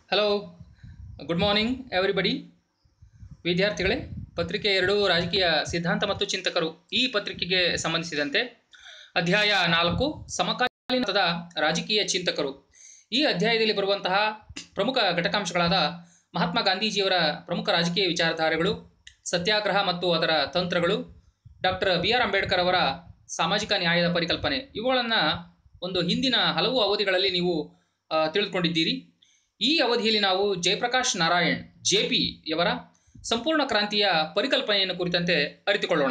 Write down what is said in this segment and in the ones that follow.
Hello good morning everybody ವಿದ್ಯಾರ್ಥಿಗಳೇ ಪತ್ರಿಕೆ ಎರಡು ರಾಜಕೀಯ ಸಿದ್ಧಾಂತ ಮತ್ತು ಚಿಂತಕರು ಈ ಪತ್ರಿಕೆಗೆ ಸಂಬಂಧಿಸಿದಂತೆ ಅಧ್ಯಾಯ ನಾಲ್ಕು ಸಮಕಾಲೀನದ ರಾಜಕೀಯ ಚಿಂತಕರು ಈ ಅಧ್ಯಾಯದಲ್ಲಿ ಬರುವಂತಹ ಪ್ರಮುಖ ಘಟಕಾಂಶಗಳಾದ ಮಹಾತ್ಮ ಗಾಂಧೀಜಿಯವರ ಪ್ರಮುಖ ರಾಜಕೀಯ ವಿಚಾರಧಾರೆಗಳು ಸತ್ಯಾಗ್ರಹ ಮತ್ತು ಅದರ ತಂತ್ರಗಳು ಡಾಕ್ಟರ್ ಬಿ ಆರ್ ಅಂಬೇಡ್ಕರ್ ಅವರ ಸಾಮಾಜಿಕ ನ್ಯಾಯದ ಪರಿಕಲ್ಪನೆ ಇವುಗಳನ್ನು ಒಂದು ಹಿಂದಿನ ಹಲವು ಅವಧಿಗಳಲ್ಲಿ ನೀವು ಆ, ತಿಳಿದುಕೊಂಡಿದ್ದೀರಿ ಈ ಅವಧಿಯಲ್ಲಿ ನಾವು ಜಯಪ್ರಕಾಶ್ ನಾರಾಯಣ್ ಜೆ ಪಿ ಯವರ ಸಂಪೂರ್ಣ ಕ್ರಾಂತಿಯ ಪರಿಕಲ್ಪನೆಯನ್ನು ಕುರಿತಂತೆ ಅರಿತುಕೊಳ್ಳೋಣ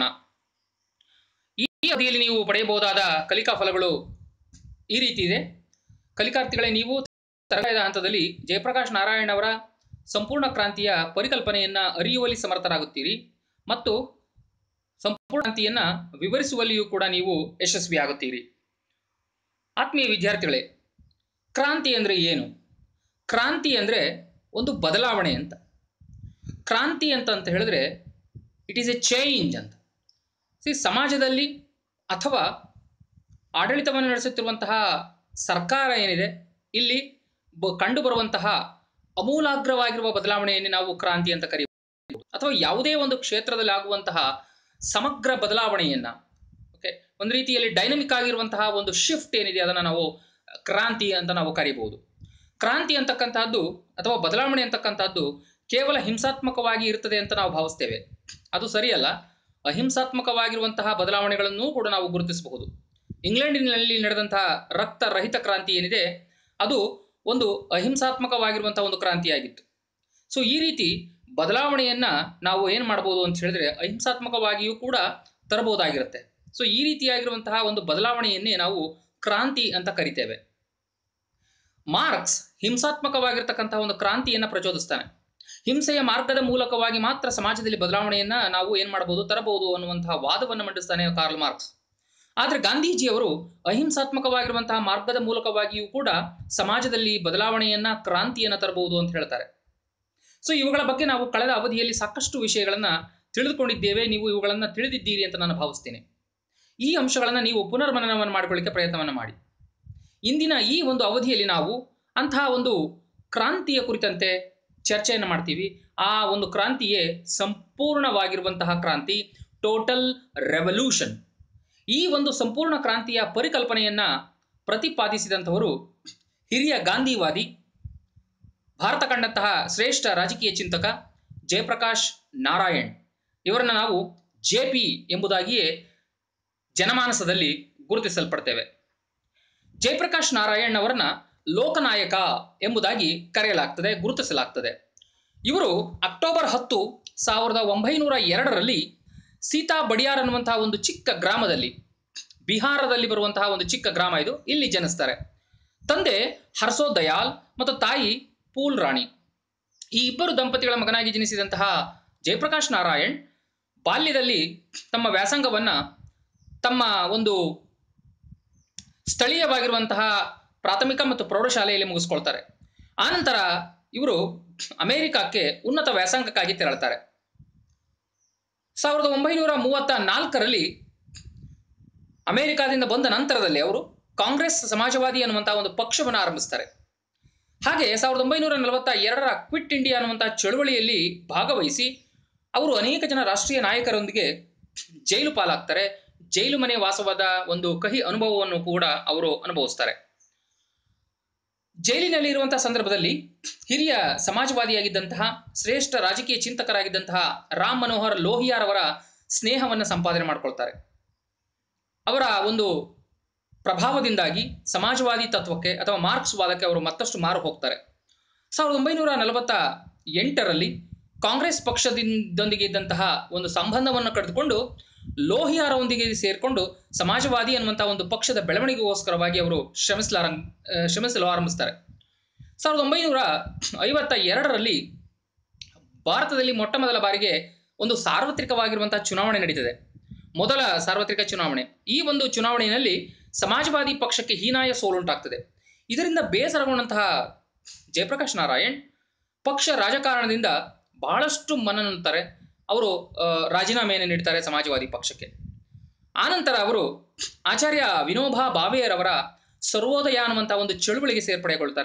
ಈ ಅವಧಿಯಲ್ಲಿ ನೀವು ಪಡೆಯಬಹುದಾದ ಕಲಿಕಾ ಫಲಗಳು ಈ ರೀತಿ ಇದೆ ಕಲಿಕಾರ್ಥಿಗಳೇ ನೀವು ತರಗತಿಯ ಹಂತದಲ್ಲಿ ಜಯಪ್ರಕಾಶ್ ನಾರಾಯಣ್ ಅವರ ಸಂಪೂರ್ಣ ಕ್ರಾಂತಿಯ ಪರಿಕಲ್ಪನೆಯನ್ನ ಅರಿಯುವಲ್ಲಿ ಸಮರ್ಥರಾಗುತ್ತೀರಿ ಮತ್ತು ಸಂಪೂರ್ಣ ಕ್ರಾಂತಿಯನ್ನ ವಿವರಿಸುವಲ್ಲಿಯೂ ಕೂಡ ನೀವು ಯಶಸ್ವಿಯಾಗುತ್ತೀರಿ ಆತ್ಮೀಯ ವಿದ್ಯಾರ್ಥಿಗಳೇ ಕ್ರಾಂತಿ ಅಂದರೆ ಏನು ಕ್ರಾಂತಿ ಅಂದರೆ ಒಂದು ಬದಲಾವಣೆ ಅಂತ ಕ್ರಾಂತಿ ಅಂತ ಅಂತ ಹೇಳಿದ್ರೆ ಇಟ್ ಈಸ್ ಎ ಚೇಂಜ್ ಅಂತ ಸಿ ಸಮಾಜದಲ್ಲಿ ಅಥವಾ ಆಡಳಿತವನ್ನು ನಡೆಸುತ್ತಿರುವಂತಹ ಸರ್ಕಾರ ಏನಿದೆ ಇಲ್ಲಿ ಬ ಕಂಡುಬರುವಂತಹ ಅಮೂಲಾಗ್ರವಾಗಿರುವ ಬದಲಾವಣೆಯನ್ನೇ ನಾವು ಕ್ರಾಂತಿ ಅಂತ ಕರೆಯಬಹುದು ಅಥವಾ ಯಾವುದೇ ಒಂದು ಕ್ಷೇತ್ರದಲ್ಲಿ ಆಗುವಂತಹ ಸಮಗ್ರ ಬದಲಾವಣೆಯನ್ನ ಓಕೆ ಒಂದು ರೀತಿಯಲ್ಲಿ ಡೈನಮಿಕ್ ಆಗಿರುವಂತಹ ಒಂದು ಶಿಫ್ಟ್ ಏನಿದೆ ಅದನ್ನು ನಾವು ಕ್ರಾಂತಿ ಅಂತ ನಾವು ಕರೀಬಹುದು ಕ್ರಾಂತಿ ಅಂತಕ್ಕಂತಹದ್ದು ಅಥವಾ ಬದಲಾವಣೆ ಅಂತಕ್ಕಂಥದ್ದು ಕೇವಲ ಹಿಂಸಾತ್ಮಕವಾಗಿ ಇರ್ತದೆ ಅಂತ ನಾವು ಭಾವಿಸ್ತೇವೆ ಅದು ಸರಿಯಲ್ಲ ಅಹಿಂಸಾತ್ಮಕವಾಗಿರುವಂತಹ ಬದಲಾವಣೆಗಳನ್ನು ಕೂಡ ನಾವು ಗುರುತಿಸಬಹುದು ಇಂಗ್ಲೆಂಡಿನಲ್ಲಿ ನಡೆದಂತಹ ರಕ್ತ ರಹಿತ ಕ್ರಾಂತಿ ಏನಿದೆ ಅದು ಒಂದು ಅಹಿಂಸಾತ್ಮಕವಾಗಿರುವಂತಹ ಒಂದು ಕ್ರಾಂತಿಯಾಗಿತ್ತು ಸೊ ಈ ರೀತಿ ಬದಲಾವಣೆಯನ್ನ ನಾವು ಏನು ಮಾಡ್ಬೋದು ಅಂತ ಹೇಳಿದ್ರೆ ಅಹಿಂಸಾತ್ಮಕವಾಗಿಯೂ ಕೂಡ ತರಬಹುದಾಗಿರುತ್ತೆ ಸೊ ಈ ರೀತಿಯಾಗಿರುವಂತಹ ಒಂದು ಬದಲಾವಣೆಯನ್ನೇ ನಾವು ಕ್ರಾಂತಿ ಅಂತ ಕರಿತೇವೆ ಮಾರ್ಕ್ಸ್ ಹಿಂಸಾತ್ಮಕವಾಗಿರ್ತಕ್ಕಂತಹ ಒಂದು ಕ್ರಾಂತಿಯನ್ನ ಪ್ರಚೋದಿಸ್ತಾನೆ ಹಿಂಸೆಯ ಮಾರ್ಗದ ಮೂಲಕವಾಗಿ ಮಾತ್ರ ಸಮಾಜದಲ್ಲಿ ಬದಲಾವಣೆಯನ್ನ ನಾವು ಏನ್ ಮಾಡಬಹುದು ತರಬಹುದು ಅನ್ನುವಂತಹ ವಾದವನ್ನು ಮಂಡಿಸ್ತಾನೆ ಕಾರ್ಲ್ ಮಾರ್ಕ್ಸ್ ಆದ್ರೆ ಗಾಂಧೀಜಿಯವರು ಅಹಿಂಸಾತ್ಮಕವಾಗಿರುವಂತಹ ಮಾರ್ಗದ ಮೂಲಕವಾಗಿಯೂ ಕೂಡ ಸಮಾಜದಲ್ಲಿ ಬದಲಾವಣೆಯನ್ನ ಕ್ರಾಂತಿಯನ್ನ ತರಬಹುದು ಅಂತ ಹೇಳ್ತಾರೆ ಸೊ ಇವುಗಳ ಬಗ್ಗೆ ನಾವು ಕಳೆದ ಅವಧಿಯಲ್ಲಿ ಸಾಕಷ್ಟು ವಿಷಯಗಳನ್ನ ತಿಳಿದುಕೊಂಡಿದ್ದೇವೆ ನೀವು ಇವುಗಳನ್ನ ತಿಳಿದಿದ್ದೀರಿ ಅಂತ ನಾನು ಭಾವಿಸ್ತೇನೆ ಈ ಅಂಶಗಳನ್ನ ನೀವು ಪುನರ್ಮನನವನ್ನು ಮಾಡಿಕೊಳ್ಳಿಕ್ಕೆ ಪ್ರಯತ್ನವನ್ನು ಮಾಡಿ ಇಂದಿನ ಈ ಒಂದು ಅವಧಿಯಲ್ಲಿ ನಾವು ಅಂತಹ ಒಂದು ಕ್ರಾಂತಿಯ ಕುರಿತಂತೆ ಚರ್ಚೆಯನ್ನು ಮಾಡ್ತೀವಿ ಆ ಒಂದು ಕ್ರಾಂತಿಯೇ ಸಂಪೂರ್ಣವಾಗಿರುವಂತಹ ಕ್ರಾಂತಿ ಟೋಟಲ್ ರೆವಲ್ಯೂಷನ್ ಈ ಒಂದು ಸಂಪೂರ್ಣ ಕ್ರಾಂತಿಯ ಪರಿಕಲ್ಪನೆಯನ್ನ ಪ್ರತಿಪಾದಿಸಿದಂಥವರು ಹಿರಿಯ ಗಾಂಧಿವಾದಿ ಭಾರತ ಕಂಡಂತಹ ಶ್ರೇಷ್ಠ ರಾಜಕೀಯ ಚಿಂತಕ ಜಯಪ್ರಕಾಶ್ ನಾರಾಯಣ್ ಇವರನ್ನ ನಾವು ಜೆ ಪಿ ಎಂಬುದಾಗಿಯೇ ಜನಮಾನಸದಲ್ಲಿ ಗುರುತಿಸಲ್ಪಡ್ತೇವೆ ಜಯಪ್ರಕಾಶ್ ನಾರಾಯಣ್ ಅವರನ್ನ ಲೋಕನಾಯಕ ಎಂಬುದಾಗಿ ಕರೆಯಲಾಗ್ತದೆ ಗುರುತಿಸಲಾಗ್ತದೆ ಇವರು ಅಕ್ಟೋಬರ್ ಹತ್ತು ಸಾವಿರದ ಒಂಬೈನೂರ ಎರಡರಲ್ಲಿ ಸೀತಾ ಬಡಿಯಾರ್ ಅನ್ನುವಂತಹ ಒಂದು ಚಿಕ್ಕ ಗ್ರಾಮದಲ್ಲಿ ಬಿಹಾರದಲ್ಲಿ ಬರುವಂತಹ ಒಂದು ಚಿಕ್ಕ ಗ್ರಾಮ ಇದು ಇಲ್ಲಿ ಜನಿಸ್ತಾರೆ ತಂದೆ ಹರ್ಸೋ ದಯಾಲ್ ಮತ್ತು ತಾಯಿ ಪೂಲ್ ರಾಣಿ ಈ ಇಬ್ಬರು ದಂಪತಿಗಳ ಮಗನಾಗಿ ಜನಿಸಿದಂತಹ ಜಯಪ್ರಕಾಶ್ ನಾರಾಯಣ್ ಬಾಲ್ಯದಲ್ಲಿ ತಮ್ಮ ವ್ಯಾಸಂಗವನ್ನ ತಮ್ಮ ಒಂದು ಸ್ಥಳೀಯವಾಗಿರುವಂತಹ ಪ್ರಾಥಮಿಕ ಮತ್ತು ಪ್ರೌಢಶಾಲೆಯಲ್ಲಿ ಮುಗಿಸ್ಕೊಳ್ತಾರೆ ಆನಂತರ ಇವರು ಅಮೆರಿಕಕ್ಕೆ ಉನ್ನತ ವ್ಯಾಸಂಗಕ್ಕಾಗಿ ತೆರಳುತ್ತಾರೆ ಸಾವಿರದ ಒಂಬೈನೂರ ಮೂವತ್ತ ನಾಲ್ಕರಲ್ಲಿ ಅಮೆರಿಕಾದಿಂದ ಬಂದ ನಂತರದಲ್ಲಿ ಅವರು ಕಾಂಗ್ರೆಸ್ ಸಮಾಜವಾದಿ ಅನ್ನುವಂತಹ ಒಂದು ಪಕ್ಷವನ್ನು ಆರಂಭಿಸ್ತಾರೆ ಹಾಗೆ ಸಾವಿರದ ಒಂಬೈನೂರ ನಲವತ್ತ ಎರಡರ ಕ್ವಿಟ್ ಇಂಡಿಯಾ ಅನ್ನುವಂತಹ ಚಳುವಳಿಯಲ್ಲಿ ಭಾಗವಹಿಸಿ ಅವರು ಅನೇಕ ಜನ ರಾಷ್ಟ್ರೀಯ ನಾಯಕರೊಂದಿಗೆ ಜೈಲು ಪಾಲಾಗ್ತಾರೆ ಜೈಲು ಮನೆ ವಾಸವಾದ ಒಂದು ಕಹಿ ಅನುಭವವನ್ನು ಕೂಡ ಅವರು ಅನುಭವಿಸ್ತಾರೆ ಜೈಲಿನಲ್ಲಿ ಇರುವಂತಹ ಸಂದರ್ಭದಲ್ಲಿ ಹಿರಿಯ ಸಮಾಜವಾದಿಯಾಗಿದ್ದಂತಹ ಶ್ರೇಷ್ಠ ರಾಜಕೀಯ ಚಿಂತಕರಾಗಿದ್ದಂತಹ ರಾಮ್ ಮನೋಹರ್ ಲೋಹಿಯಾರ್ ಅವರ ಸ್ನೇಹವನ್ನು ಸಂಪಾದನೆ ಮಾಡ್ಕೊಳ್ತಾರೆ ಅವರ ಒಂದು ಪ್ರಭಾವದಿಂದಾಗಿ ಸಮಾಜವಾದಿ ತತ್ವಕ್ಕೆ ಅಥವಾ ಮಾರ್ಕ್ಸ್ ವಾದಕ್ಕೆ ಅವರು ಮತ್ತಷ್ಟು ಮಾರು ಹೋಗ್ತಾರೆ ಸಾವಿರದ ಒಂಬೈನೂರ ನಲವತ್ತ ಎಂಟರಲ್ಲಿ ಕಾಂಗ್ರೆಸ್ ಪಕ್ಷದಿಂದೊಂದಿಗೆ ಇದ್ದಂತಹ ಒಂದು ಸಂಬಂಧವನ್ನು ಕಳೆದುಕೊಂಡು ಲೋಹಿಯಾರೊಂದಿಗೆ ಸೇರಿಕೊಂಡು ಸಮಾಜವಾದಿ ಅನ್ನುವಂತಹ ಒಂದು ಪಕ್ಷದ ಬೆಳವಣಿಗೆಗೋಸ್ಕರವಾಗಿ ಅವರು ಶ್ರಮಿಸಲಾರ ಶ್ರಮಿಸಲು ಆರಂಭಿಸ್ತಾರೆ ಸಾವಿರದ ಒಂಬೈನೂರ ಐವತ್ತ ಎರಡರಲ್ಲಿ ಭಾರತದಲ್ಲಿ ಮೊಟ್ಟ ಮೊದಲ ಬಾರಿಗೆ ಒಂದು ಸಾರ್ವತ್ರಿಕವಾಗಿರುವಂತಹ ಚುನಾವಣೆ ನಡೀತದೆ ಮೊದಲ ಸಾರ್ವತ್ರಿಕ ಚುನಾವಣೆ ಈ ಒಂದು ಚುನಾವಣೆಯಲ್ಲಿ ಸಮಾಜವಾದಿ ಪಕ್ಷಕ್ಕೆ ಹೀನಾಯ ಸೋಲುಂಟಾಗ್ತದೆ ಇದರಿಂದ ಬೇಸರಗೊಂಡಂತಹ ಜಯಪ್ರಕಾಶ್ ನಾರಾಯಣ್ ಪಕ್ಷ ರಾಜಕಾರಣದಿಂದ ಬಹಳಷ್ಟು ಮನನೊಂತಾರೆ ಅವರು ಆ, ರಾಜೀನಾಮೆಯನ್ನು ನೀಡ್ತಾರೆ ಸಮಾಜವಾದಿ ಪಕ್ಷಕ್ಕೆ ಆನಂತರ ಅವರು ಆಚಾರ್ಯ ವಿನೋಬಾ ಭಾವೆಯರವರ ಸರ್ವೋದಯ ಅನ್ನುವಂಥ ಒಂದು ಚಳುವಳಿಗೆ ಸೇರ್ಪಡೆಗೊಳ್ತಾರೆ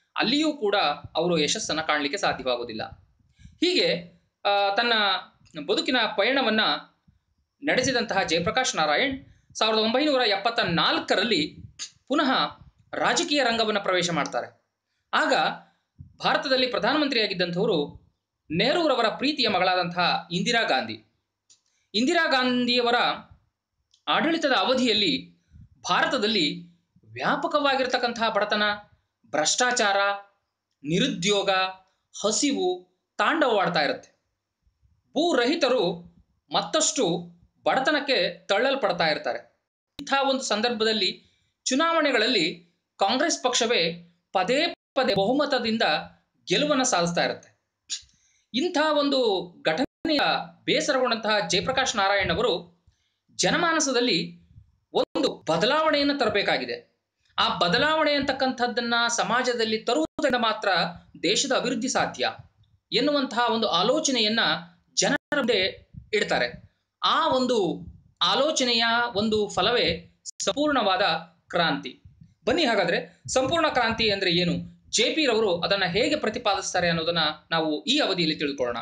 ಅಲ್ಲಿಯೂ ಕೂಡ ಅವರು ಯಶಸ್ಸನ್ನು ಕಾಣಲಿಕ್ಕೆ ಸಾಧ್ಯವಾಗುವುದಿಲ್ಲ ಹೀಗೆ ಆ, ತನ್ನ ಬದುಕಿನ ಪಯಣವನ್ನು ನಡೆಸಿದಂತಹ ಜಯಪ್ರಕಾಶ್ ನಾರಾಯಣ್ ಸಾವಿರದ ಒಂಬೈನೂರ ಎಪ್ಪತ್ತ ನಾಲ್ಕರಲ್ಲಿ ಪುನಃ ರಾಜಕೀಯ ರಂಗವನ್ನು ಪ್ರವೇಶ ಮಾಡ್ತಾರೆ ಆಗ ಭಾರತದಲ್ಲಿ ಪ್ರಧಾನಮಂತ್ರಿಯಾಗಿದ್ದಂಥವರು ನೆಹರೂರವರ ಪ್ರೀತಿಯ ಮಗಳಾದಂತಹ ಇಂದಿರಾ ಗಾಂಧಿ ಇಂದಿರಾ ಗಾಂಧಿಯವರ ಆಡಳಿತದ ಅವಧಿಯಲ್ಲಿ ಭಾರತದಲ್ಲಿ ವ್ಯಾಪಕವಾಗಿರ್ತಕ್ಕಂತಹ ಬಡತನ ಭ್ರಷ್ಟಾಚಾರ ನಿರುದ್ಯೋಗ ಹಸಿವು ತಾಂಡವವಾಡ್ತಾ ಇರುತ್ತೆ ಭೂರಹಿತರು ಮತ್ತಷ್ಟು ಬಡತನಕ್ಕೆ ತಳ್ಳಲ್ಪಡ್ತಾ ಇರ್ತಾರೆ ಇಂಥ ಒಂದು ಸಂದರ್ಭದಲ್ಲಿ ಚುನಾವಣೆಗಳಲ್ಲಿ ಕಾಂಗ್ರೆಸ್ ಪಕ್ಷವೇ ಪದೇ ಪದೇ ಬಹುಮತದಿಂದ ಗೆಲುವನ್ನು ಸಾಧಿಸ್ತಾ ಇರುತ್ತೆ ಇಂಥ ಒಂದು ಘಟನೆಯ ಬೇಸರಗೊಂಡಂತಹ ಜಯಪ್ರಕಾಶ್ ನಾರಾಯಣ್ ಅವರು ಜನಮಾನಸದಲ್ಲಿ ಒಂದು ಬದಲಾವಣೆಯನ್ನು ತರಬೇಕಾಗಿದೆ ಆ ಬದಲಾವಣೆ ಅಂತಕ್ಕಂಥದ್ದನ್ನ ಸಮಾಜದಲ್ಲಿ ತರುವುದರಿಂದ ಮಾತ್ರ ದೇಶದ ಅಭಿವೃದ್ಧಿ ಸಾಧ್ಯ ಎನ್ನುವಂತಹ ಒಂದು ಆಲೋಚನೆಯನ್ನ ಜನರ ಮುಂದೆ ಇಡ್ತಾರೆ ಆ ಒಂದು ಆಲೋಚನೆಯ ಒಂದು ಫಲವೇ ಸಂಪೂರ್ಣವಾದ ಕ್ರಾಂತಿ ಬನ್ನಿ ಹಾಗಾದ್ರೆ ಸಂಪೂರ್ಣ ಕ್ರಾಂತಿ ಅಂದ್ರೆ ಏನು ಜೆ ಪಿ ರವರು ಅದನ್ನ ಹೇಗೆ ಪ್ರತಿಪಾದಿಸ್ತಾರೆ ಅನ್ನೋದನ್ನ ನಾವು ಈ ಅವಧಿಯಲ್ಲಿ ತಿಳ್ಕೊಳ್ಳೋಣ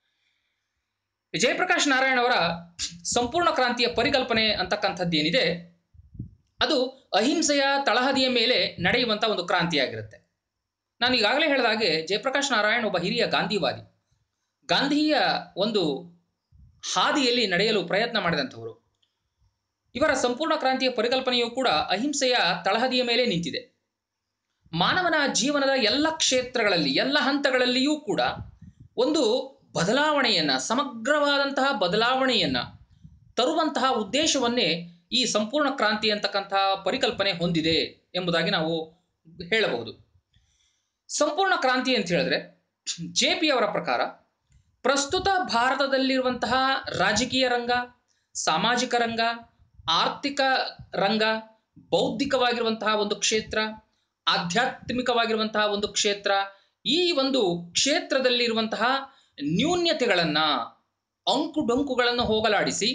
ಜಯಪ್ರಕಾಶ್ ನಾರಾಯಣ್ ಅವರ ಸಂಪೂರ್ಣ ಕ್ರಾಂತಿಯ ಪರಿಕಲ್ಪನೆ ಅಂತಕ್ಕಂಥದ್ದೇನಿದೆ ಅದು ಅಹಿಂಸೆಯ ತಳಹದಿಯ ಮೇಲೆ ನಡೆಯುವಂತ ಒಂದು ಕ್ರಾಂತಿಯಾಗಿರುತ್ತೆ ನಾನು ಈಗಾಗಲೇ ಹೇಳಿದ ಹಾಗೆ ಜಯಪ್ರಕಾಶ್ ನಾರಾಯಣ್ ಒಬ್ಬ ಹಿರಿಯ ಗಾಂಧಿವಾದಿ ಗಾಂಧಿಯ ಒಂದು ಹಾದಿಯಲ್ಲಿ ನಡೆಯಲು ಪ್ರಯತ್ನ ಮಾಡಿದಂಥವರು ಇವರ ಸಂಪೂರ್ಣ ಕ್ರಾಂತಿಯ ಪರಿಕಲ್ಪನೆಯೂ ಕೂಡ ಅಹಿಂಸೆಯ ತಳಹದಿಯ ಮೇಲೆ ನಿಂತಿದೆ ಮಾನವನ ಜೀವನದ ಎಲ್ಲ ಕ್ಷೇತ್ರಗಳಲ್ಲಿ ಎಲ್ಲ ಹಂತಗಳಲ್ಲಿಯೂ ಕೂಡ ಒಂದು ಬದಲಾವಣೆಯನ್ನ ಸಮಗ್ರವಾದಂತಹ ಬದಲಾವಣೆಯನ್ನ ತರುವಂತಹ ಉದ್ದೇಶವನ್ನೇ ಈ ಸಂಪೂರ್ಣ ಕ್ರಾಂತಿ ಅಂತಕ್ಕಂತಹ ಪರಿಕಲ್ಪನೆ ಹೊಂದಿದೆ ಎಂಬುದಾಗಿ ನಾವು ಹೇಳಬಹುದು ಸಂಪೂರ್ಣ ಕ್ರಾಂತಿ ಅಂತ ಹೇಳಿದ್ರೆ ಜೆ ಪಿ ಅವರ ಪ್ರಕಾರ ಪ್ರಸ್ತುತ ಭಾರತದಲ್ಲಿರುವಂತಹ ರಾಜಕೀಯ ರಂಗ ಸಾಮಾಜಿಕ ರಂಗ ಆರ್ಥಿಕ ರಂಗ ಬೌದ್ಧಿಕವಾಗಿರುವಂತಹ ಒಂದು ಕ್ಷೇತ್ರ ಆಧ್ಯಾತ್ಮಿಕವಾಗಿರುವಂತಹ ಒಂದು ಕ್ಷೇತ್ರ ಈ ಒಂದು ಕ್ಷೇತ್ರದಲ್ಲಿರುವಂತಹ ನ್ಯೂನ್ಯತೆಗಳನ್ನ ಅಂಕುಡೊಂಕುಗಳನ್ನು ಹೋಗಲಾಡಿಸಿ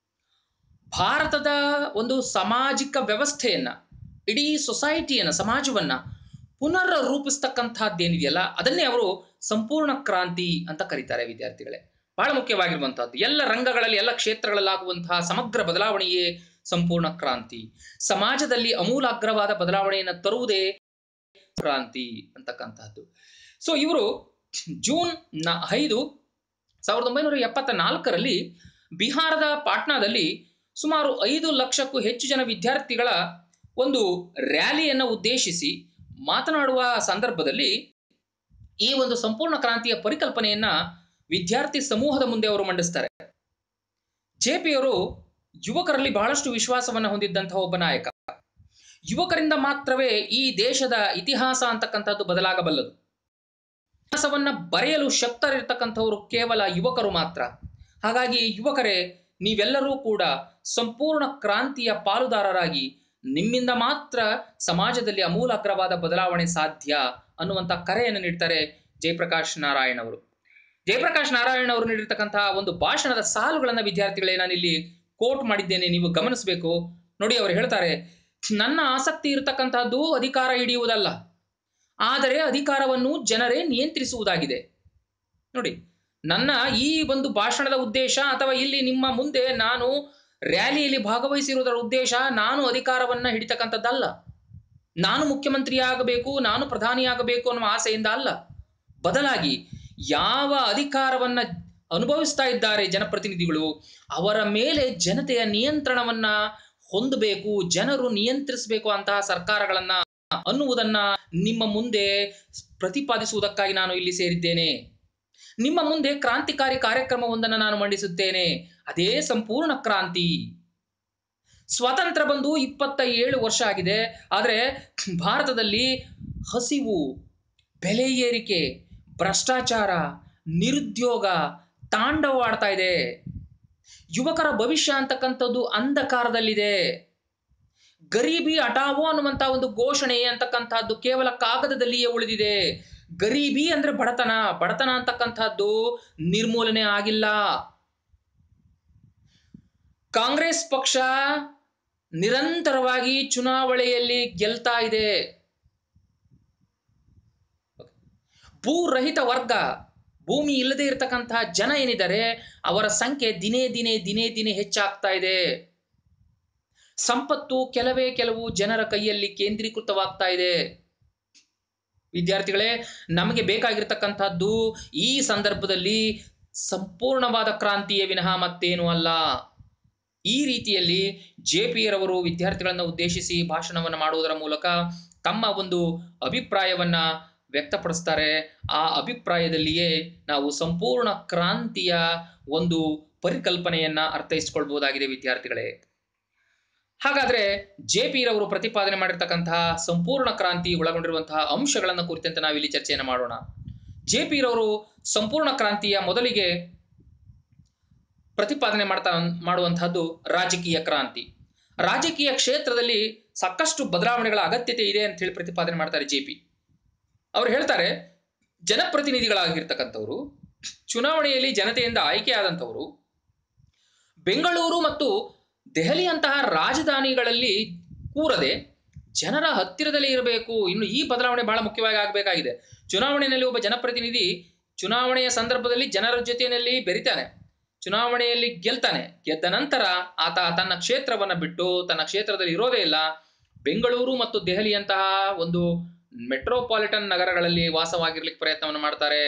ಭಾರತದ ಒಂದು ಸಾಮಾಜಿಕ ವ್ಯವಸ್ಥೆಯನ್ನ ಇಡೀ ಸೊಸೈಟಿಯನ್ನ ಸಮಾಜವನ್ನ ಪುನರ್ ರೂಪಿಸ್ತಕ್ಕಂಥದ್ದೇನಿದೆಯಲ್ಲ ಅದನ್ನೇ ಅವರು ಸಂಪೂರ್ಣ ಕ್ರಾಂತಿ ಅಂತ ಕರೀತಾರೆ ವಿದ್ಯಾರ್ಥಿಗಳೇ ಬಹಳ ಮುಖ್ಯವಾಗಿರುವಂತಹದ್ದು ಎಲ್ಲ ರಂಗಗಳಲ್ಲಿ ಎಲ್ಲ ಕ್ಷೇತ್ರಗಳಲ್ಲಾಗುವಂತಹ ಸಮಗ್ರ ಬದಲಾವಣೆಯೇ ಸಂಪೂರ್ಣ ಕ್ರಾಂತಿ ಸಮಾಜದಲ್ಲಿ ಅಮೂಲಾಗ್ರವಾದ ಬದಲಾವಣೆಯನ್ನು ತರುವುದೇ ಕ್ರಾಂತಿ ಅಂತಕ್ಕಂತಹದ್ದು ಸೊ ಇವರು ಜೂನ್ ನ ಐದು ಸಾವಿರದ ಒಂಬೈನೂರ ಎಪ್ಪತ್ತ ನಾಲ್ಕರಲ್ಲಿ ಬಿಹಾರದ ಪಾಟ್ನಾದಲ್ಲಿ ಸುಮಾರು ಐದು ಲಕ್ಷಕ್ಕೂ ಹೆಚ್ಚು ಜನ ವಿದ್ಯಾರ್ಥಿಗಳ ಒಂದು ರ್ಯಾಲಿಯನ್ನು ಉದ್ದೇಶಿಸಿ ಮಾತನಾಡುವ ಸಂದರ್ಭದಲ್ಲಿ ಈ ಒಂದು ಸಂಪೂರ್ಣ ಕ್ರಾಂತಿಯ ಪರಿಕಲ್ಪನೆಯನ್ನ ವಿದ್ಯಾರ್ಥಿ ಸಮೂಹದ ಮುಂದೆ ಅವರು ಮಂಡಿಸ್ತಾರೆ ಜೆ ಪಿಯವರು ಯುವಕರಲ್ಲಿ ಬಹಳಷ್ಟು ವಿಶ್ವಾಸವನ್ನು ಹೊಂದಿದ್ದಂತಹ ಒಬ್ಬ ನಾಯಕ ಯುವಕರಿಂದ ಮಾತ್ರವೇ ಈ ದೇಶದ ಇತಿಹಾಸ ಅಂತಕ್ಕಂಥದ್ದು ಬದಲಾಗಬಲ್ಲದು ಇತಿಹಾಸವನ್ನ ಬರೆಯಲು ಶಕ್ತರಿರ್ತಕ್ಕಂಥವರು ಕೇವಲ ಯುವಕರು ಮಾತ್ರ ಹಾಗಾಗಿ ಯುವಕರೇ ನೀವೆಲ್ಲರೂ ಕೂಡ ಸಂಪೂರ್ಣ ಕ್ರಾಂತಿಯ ಪಾಲುದಾರರಾಗಿ ನಿಮ್ಮಿಂದ ಮಾತ್ರ ಸಮಾಜದಲ್ಲಿ ಅಮೂಲಾಗ್ರವಾದ ಬದಲಾವಣೆ ಸಾಧ್ಯ ಅನ್ನುವಂಥ ಕರೆಯನ್ನು ನೀಡ್ತಾರೆ ಜಯಪ್ರಕಾಶ್ ನಾರಾಯಣ್ ಅವರು ಜಯಪ್ರಕಾಶ್ ನಾರಾಯಣ್ ಅವರು ನೀಡಿರ್ತಕ್ಕಂತಹ ಒಂದು ಭಾಷಣದ ಸಾಲುಗಳನ್ನ ವಿದ್ಯಾರ್ಥಿಗಳೇ ನಾನಿಲ್ಲಿ ಕೋಟ್ ಮಾಡಿದ್ದೇನೆ ನೀವು ಗಮನಿಸಬೇಕು ನೋಡಿ ಅವರು ಹೇಳ್ತಾರೆ ನನ್ನ ಆಸಕ್ತಿ ಇರತಕ್ಕಂತಹದ್ದು ಅಧಿಕಾರ ಹಿಡಿಯುವುದಲ್ಲ ಆದರೆ ಅಧಿಕಾರವನ್ನು ಜನರೇ ನಿಯಂತ್ರಿಸುವುದಾಗಿದೆ ನೋಡಿ ನನ್ನ ಈ ಒಂದು ಭಾಷಣದ ಉದ್ದೇಶ ಅಥವಾ ಇಲ್ಲಿ ನಿಮ್ಮ ಮುಂದೆ ನಾನು ರ್ಯಾಲಿಯಲ್ಲಿ ಭಾಗವಹಿಸಿರುವುದರ ಉದ್ದೇಶ ನಾನು ಅಧಿಕಾರವನ್ನ ಹಿಡಿತಕ್ಕಂಥದ್ದಲ್ಲ ನಾನು ಮುಖ್ಯಮಂತ್ರಿ ಆಗಬೇಕು ನಾನು ಪ್ರಧಾನಿಯಾಗಬೇಕು ಅನ್ನುವ ಆಸೆಯಿಂದ ಅಲ್ಲ ಬದಲಾಗಿ ಯಾವ ಅಧಿಕಾರವನ್ನ ಅನುಭವಿಸ್ತಾ ಇದ್ದಾರೆ ಜನಪ್ರತಿನಿಧಿಗಳು ಅವರ ಮೇಲೆ ಜನತೆಯ ನಿಯಂತ್ರಣವನ್ನ ಹೊಂದಬೇಕು ಜನರು ನಿಯಂತ್ರಿಸಬೇಕು ಅಂತಹ ಸರ್ಕಾರಗಳನ್ನ ಅನ್ನುವುದನ್ನ ನಿಮ್ಮ ಮುಂದೆ ಪ್ರತಿಪಾದಿಸುವುದಕ್ಕಾಗಿ ನಾನು ಇಲ್ಲಿ ಸೇರಿದ್ದೇನೆ ನಿಮ್ಮ ಮುಂದೆ ಕ್ರಾಂತಿಕಾರಿ ಕಾರ್ಯಕ್ರಮವೊಂದನ್ನು ನಾನು ಮಂಡಿಸುತ್ತೇನೆ ಅದೇ ಸಂಪೂರ್ಣ ಕ್ರಾಂತಿ ಸ್ವಾತಂತ್ರ್ಯ ಬಂದು ಇಪ್ಪತ್ತ ಏಳು ವರ್ಷ ಆಗಿದೆ ಆದರೆ ಭಾರತದಲ್ಲಿ ಹಸಿವು ಬೆಲೆ ಏರಿಕೆ ಭ್ರಷ್ಟಾಚಾರ ನಿರುದ್ಯೋಗ ತಾಂಡವವಾಡ್ತಾ ಇದೆ ಯುವಕರ ಭವಿಷ್ಯ ಅಂತಕ್ಕಂಥದ್ದು ಅಂಧಕಾರದಲ್ಲಿದೆ ಗರೀಬಿ ಹಟಾವೋ ಅನ್ನುವಂಥ ಒಂದು ಘೋಷಣೆ ಅಂತಕ್ಕಂಥದ್ದು ಕೇವಲ ಕಾಗದದಲ್ಲಿಯೇ ಉಳಿದಿದೆ ಗರೀಬಿ ಅಂದ್ರೆ ಬಡತನ ಬಡತನ ಅಂತಕ್ಕಂಥದ್ದು ನಿರ್ಮೂಲನೆ ಆಗಿಲ್ಲ ಕಾಂಗ್ರೆಸ್ ಪಕ್ಷ ನಿರಂತರವಾಗಿ ಚುನಾವಣೆಯಲ್ಲಿ ಗೆಲ್ತಾ ಇದೆ ಭೂರಹಿತ ವರ್ಗ ಭೂಮಿ ಇಲ್ಲದೆ ಇರತಕ್ಕಂತಹ ಜನ ಏನಿದ್ದಾರೆ ಅವರ ಸಂಖ್ಯೆ ದಿನೇ ದಿನೇ ದಿನೇ ದಿನೇ ಹೆಚ್ಚಾಗ್ತಾ ಇದೆ ಸಂಪತ್ತು ಕೆಲವೇ ಕೆಲವು ಜನರ ಕೈಯಲ್ಲಿ ಕೇಂದ್ರೀಕೃತವಾಗ್ತಾ ಇದೆ ವಿದ್ಯಾರ್ಥಿಗಳೇ ನಮಗೆ ಬೇಕಾಗಿರ್ತಕ್ಕಂಥದ್ದು ಈ ಸಂದರ್ಭದಲ್ಲಿ ಸಂಪೂರ್ಣವಾದ ಕ್ರಾಂತಿಯೇ ವಿನಃ ಮತ್ತೇನು ಅಲ್ಲ ಈ ರೀತಿಯಲ್ಲಿ ಜೆ ಪಿ ರವರು ವಿದ್ಯಾರ್ಥಿಗಳನ್ನು ಉದ್ದೇಶಿಸಿ ಭಾಷಣವನ್ನು ಮಾಡುವುದರ ಮೂಲಕ ತಮ್ಮ ಒಂದು ಅಭಿಪ್ರಾಯವನ್ನ ವ್ಯಕ್ತಪಡಿಸ್ತಾರೆ ಆ ಅಭಿಪ್ರಾಯದಲ್ಲಿಯೇ ನಾವು ಸಂಪೂರ್ಣ ಕ್ರಾಂತಿಯ ಒಂದು ಪರಿಕಲ್ಪನೆಯನ್ನ ಅರ್ಥೈಸಿಕೊಳ್ಬಹುದಾಗಿದೆ ವಿದ್ಯಾರ್ಥಿಗಳೇ ಹಾಗಾದ್ರೆ ಜೆ ಪಿ ರವರು ಪ್ರತಿಪಾದನೆ ಮಾಡಿರ್ತಕ್ಕಂತಹ ಸಂಪೂರ್ಣ ಕ್ರಾಂತಿ ಒಳಗೊಂಡಿರುವಂತಹ ಅಂಶಗಳನ್ನು ಕುರಿತಂತೆ ನಾವಿಲ್ಲಿ ಚರ್ಚೆಯನ್ನು ಮಾಡೋಣ ಜೆ ಪಿ ರವರು ಸಂಪೂರ್ಣ ಕ್ರಾಂತಿಯ ಮೊದಲಿಗೆ ಪ್ರತಿಪಾದನೆ ಮಾಡ್ತಾ ಮಾಡುವಂತಹದ್ದು ರಾಜಕೀಯ ಕ್ರಾಂತಿ ರಾಜಕೀಯ ಕ್ಷೇತ್ರದಲ್ಲಿ ಸಾಕಷ್ಟು ಬದಲಾವಣೆಗಳ ಅಗತ್ಯತೆ ಇದೆ ಅಂತ ಹೇಳಿ ಪ್ರತಿಪಾದನೆ ಮಾಡ್ತಾರೆ ಜೆ ಪಿ ಅವ್ರು ಹೇಳ್ತಾರೆ ಜನಪ್ರತಿನಿಧಿಗಳಾಗಿರ್ತಕ್ಕಂಥವ್ರು ಚುನಾವಣೆಯಲ್ಲಿ ಜನತೆಯಿಂದ ಆಯ್ಕೆಯಾದಂಥವರು ಬೆಂಗಳೂರು ಮತ್ತು ದೆಹಲಿಯಂತಹ ರಾಜಧಾನಿಗಳಲ್ಲಿ ಕೂರದೆ ಜನರ ಹತ್ತಿರದಲ್ಲೇ ಇರಬೇಕು ಇನ್ನು ಈ ಬದಲಾವಣೆ ಬಹಳ ಮುಖ್ಯವಾಗಿ ಆಗಬೇಕಾಗಿದೆ ಚುನಾವಣೆಯಲ್ಲಿ ಒಬ್ಬ ಜನಪ್ರತಿನಿಧಿ ಚುನಾವಣೆಯ ಸಂದರ್ಭದಲ್ಲಿ ಜನರ ಜೊತೆಯಲ್ಲಿ ಬೆರಿತಾನೆ ಚುನಾವಣೆಯಲ್ಲಿ ಗೆಲ್ತಾನೆ ಗೆದ್ದ ನಂತರ ಆತ ತನ್ನ ಕ್ಷೇತ್ರವನ್ನ ಬಿಟ್ಟು ತನ್ನ ಕ್ಷೇತ್ರದಲ್ಲಿ ಇರೋದೇ ಇಲ್ಲ ಬೆಂಗಳೂರು ಮತ್ತು ದೆಹಲಿಯಂತಹ ಒಂದು ಮೆಟ್ರೋಪಾಲಿಟನ್ ನಗರಗಳಲ್ಲಿ ವಾಸವಾಗಿರ್ಲಿಕ್ಕೆ ಪ್ರಯತ್ನವನ್ನು ಮಾಡ್ತಾರೆ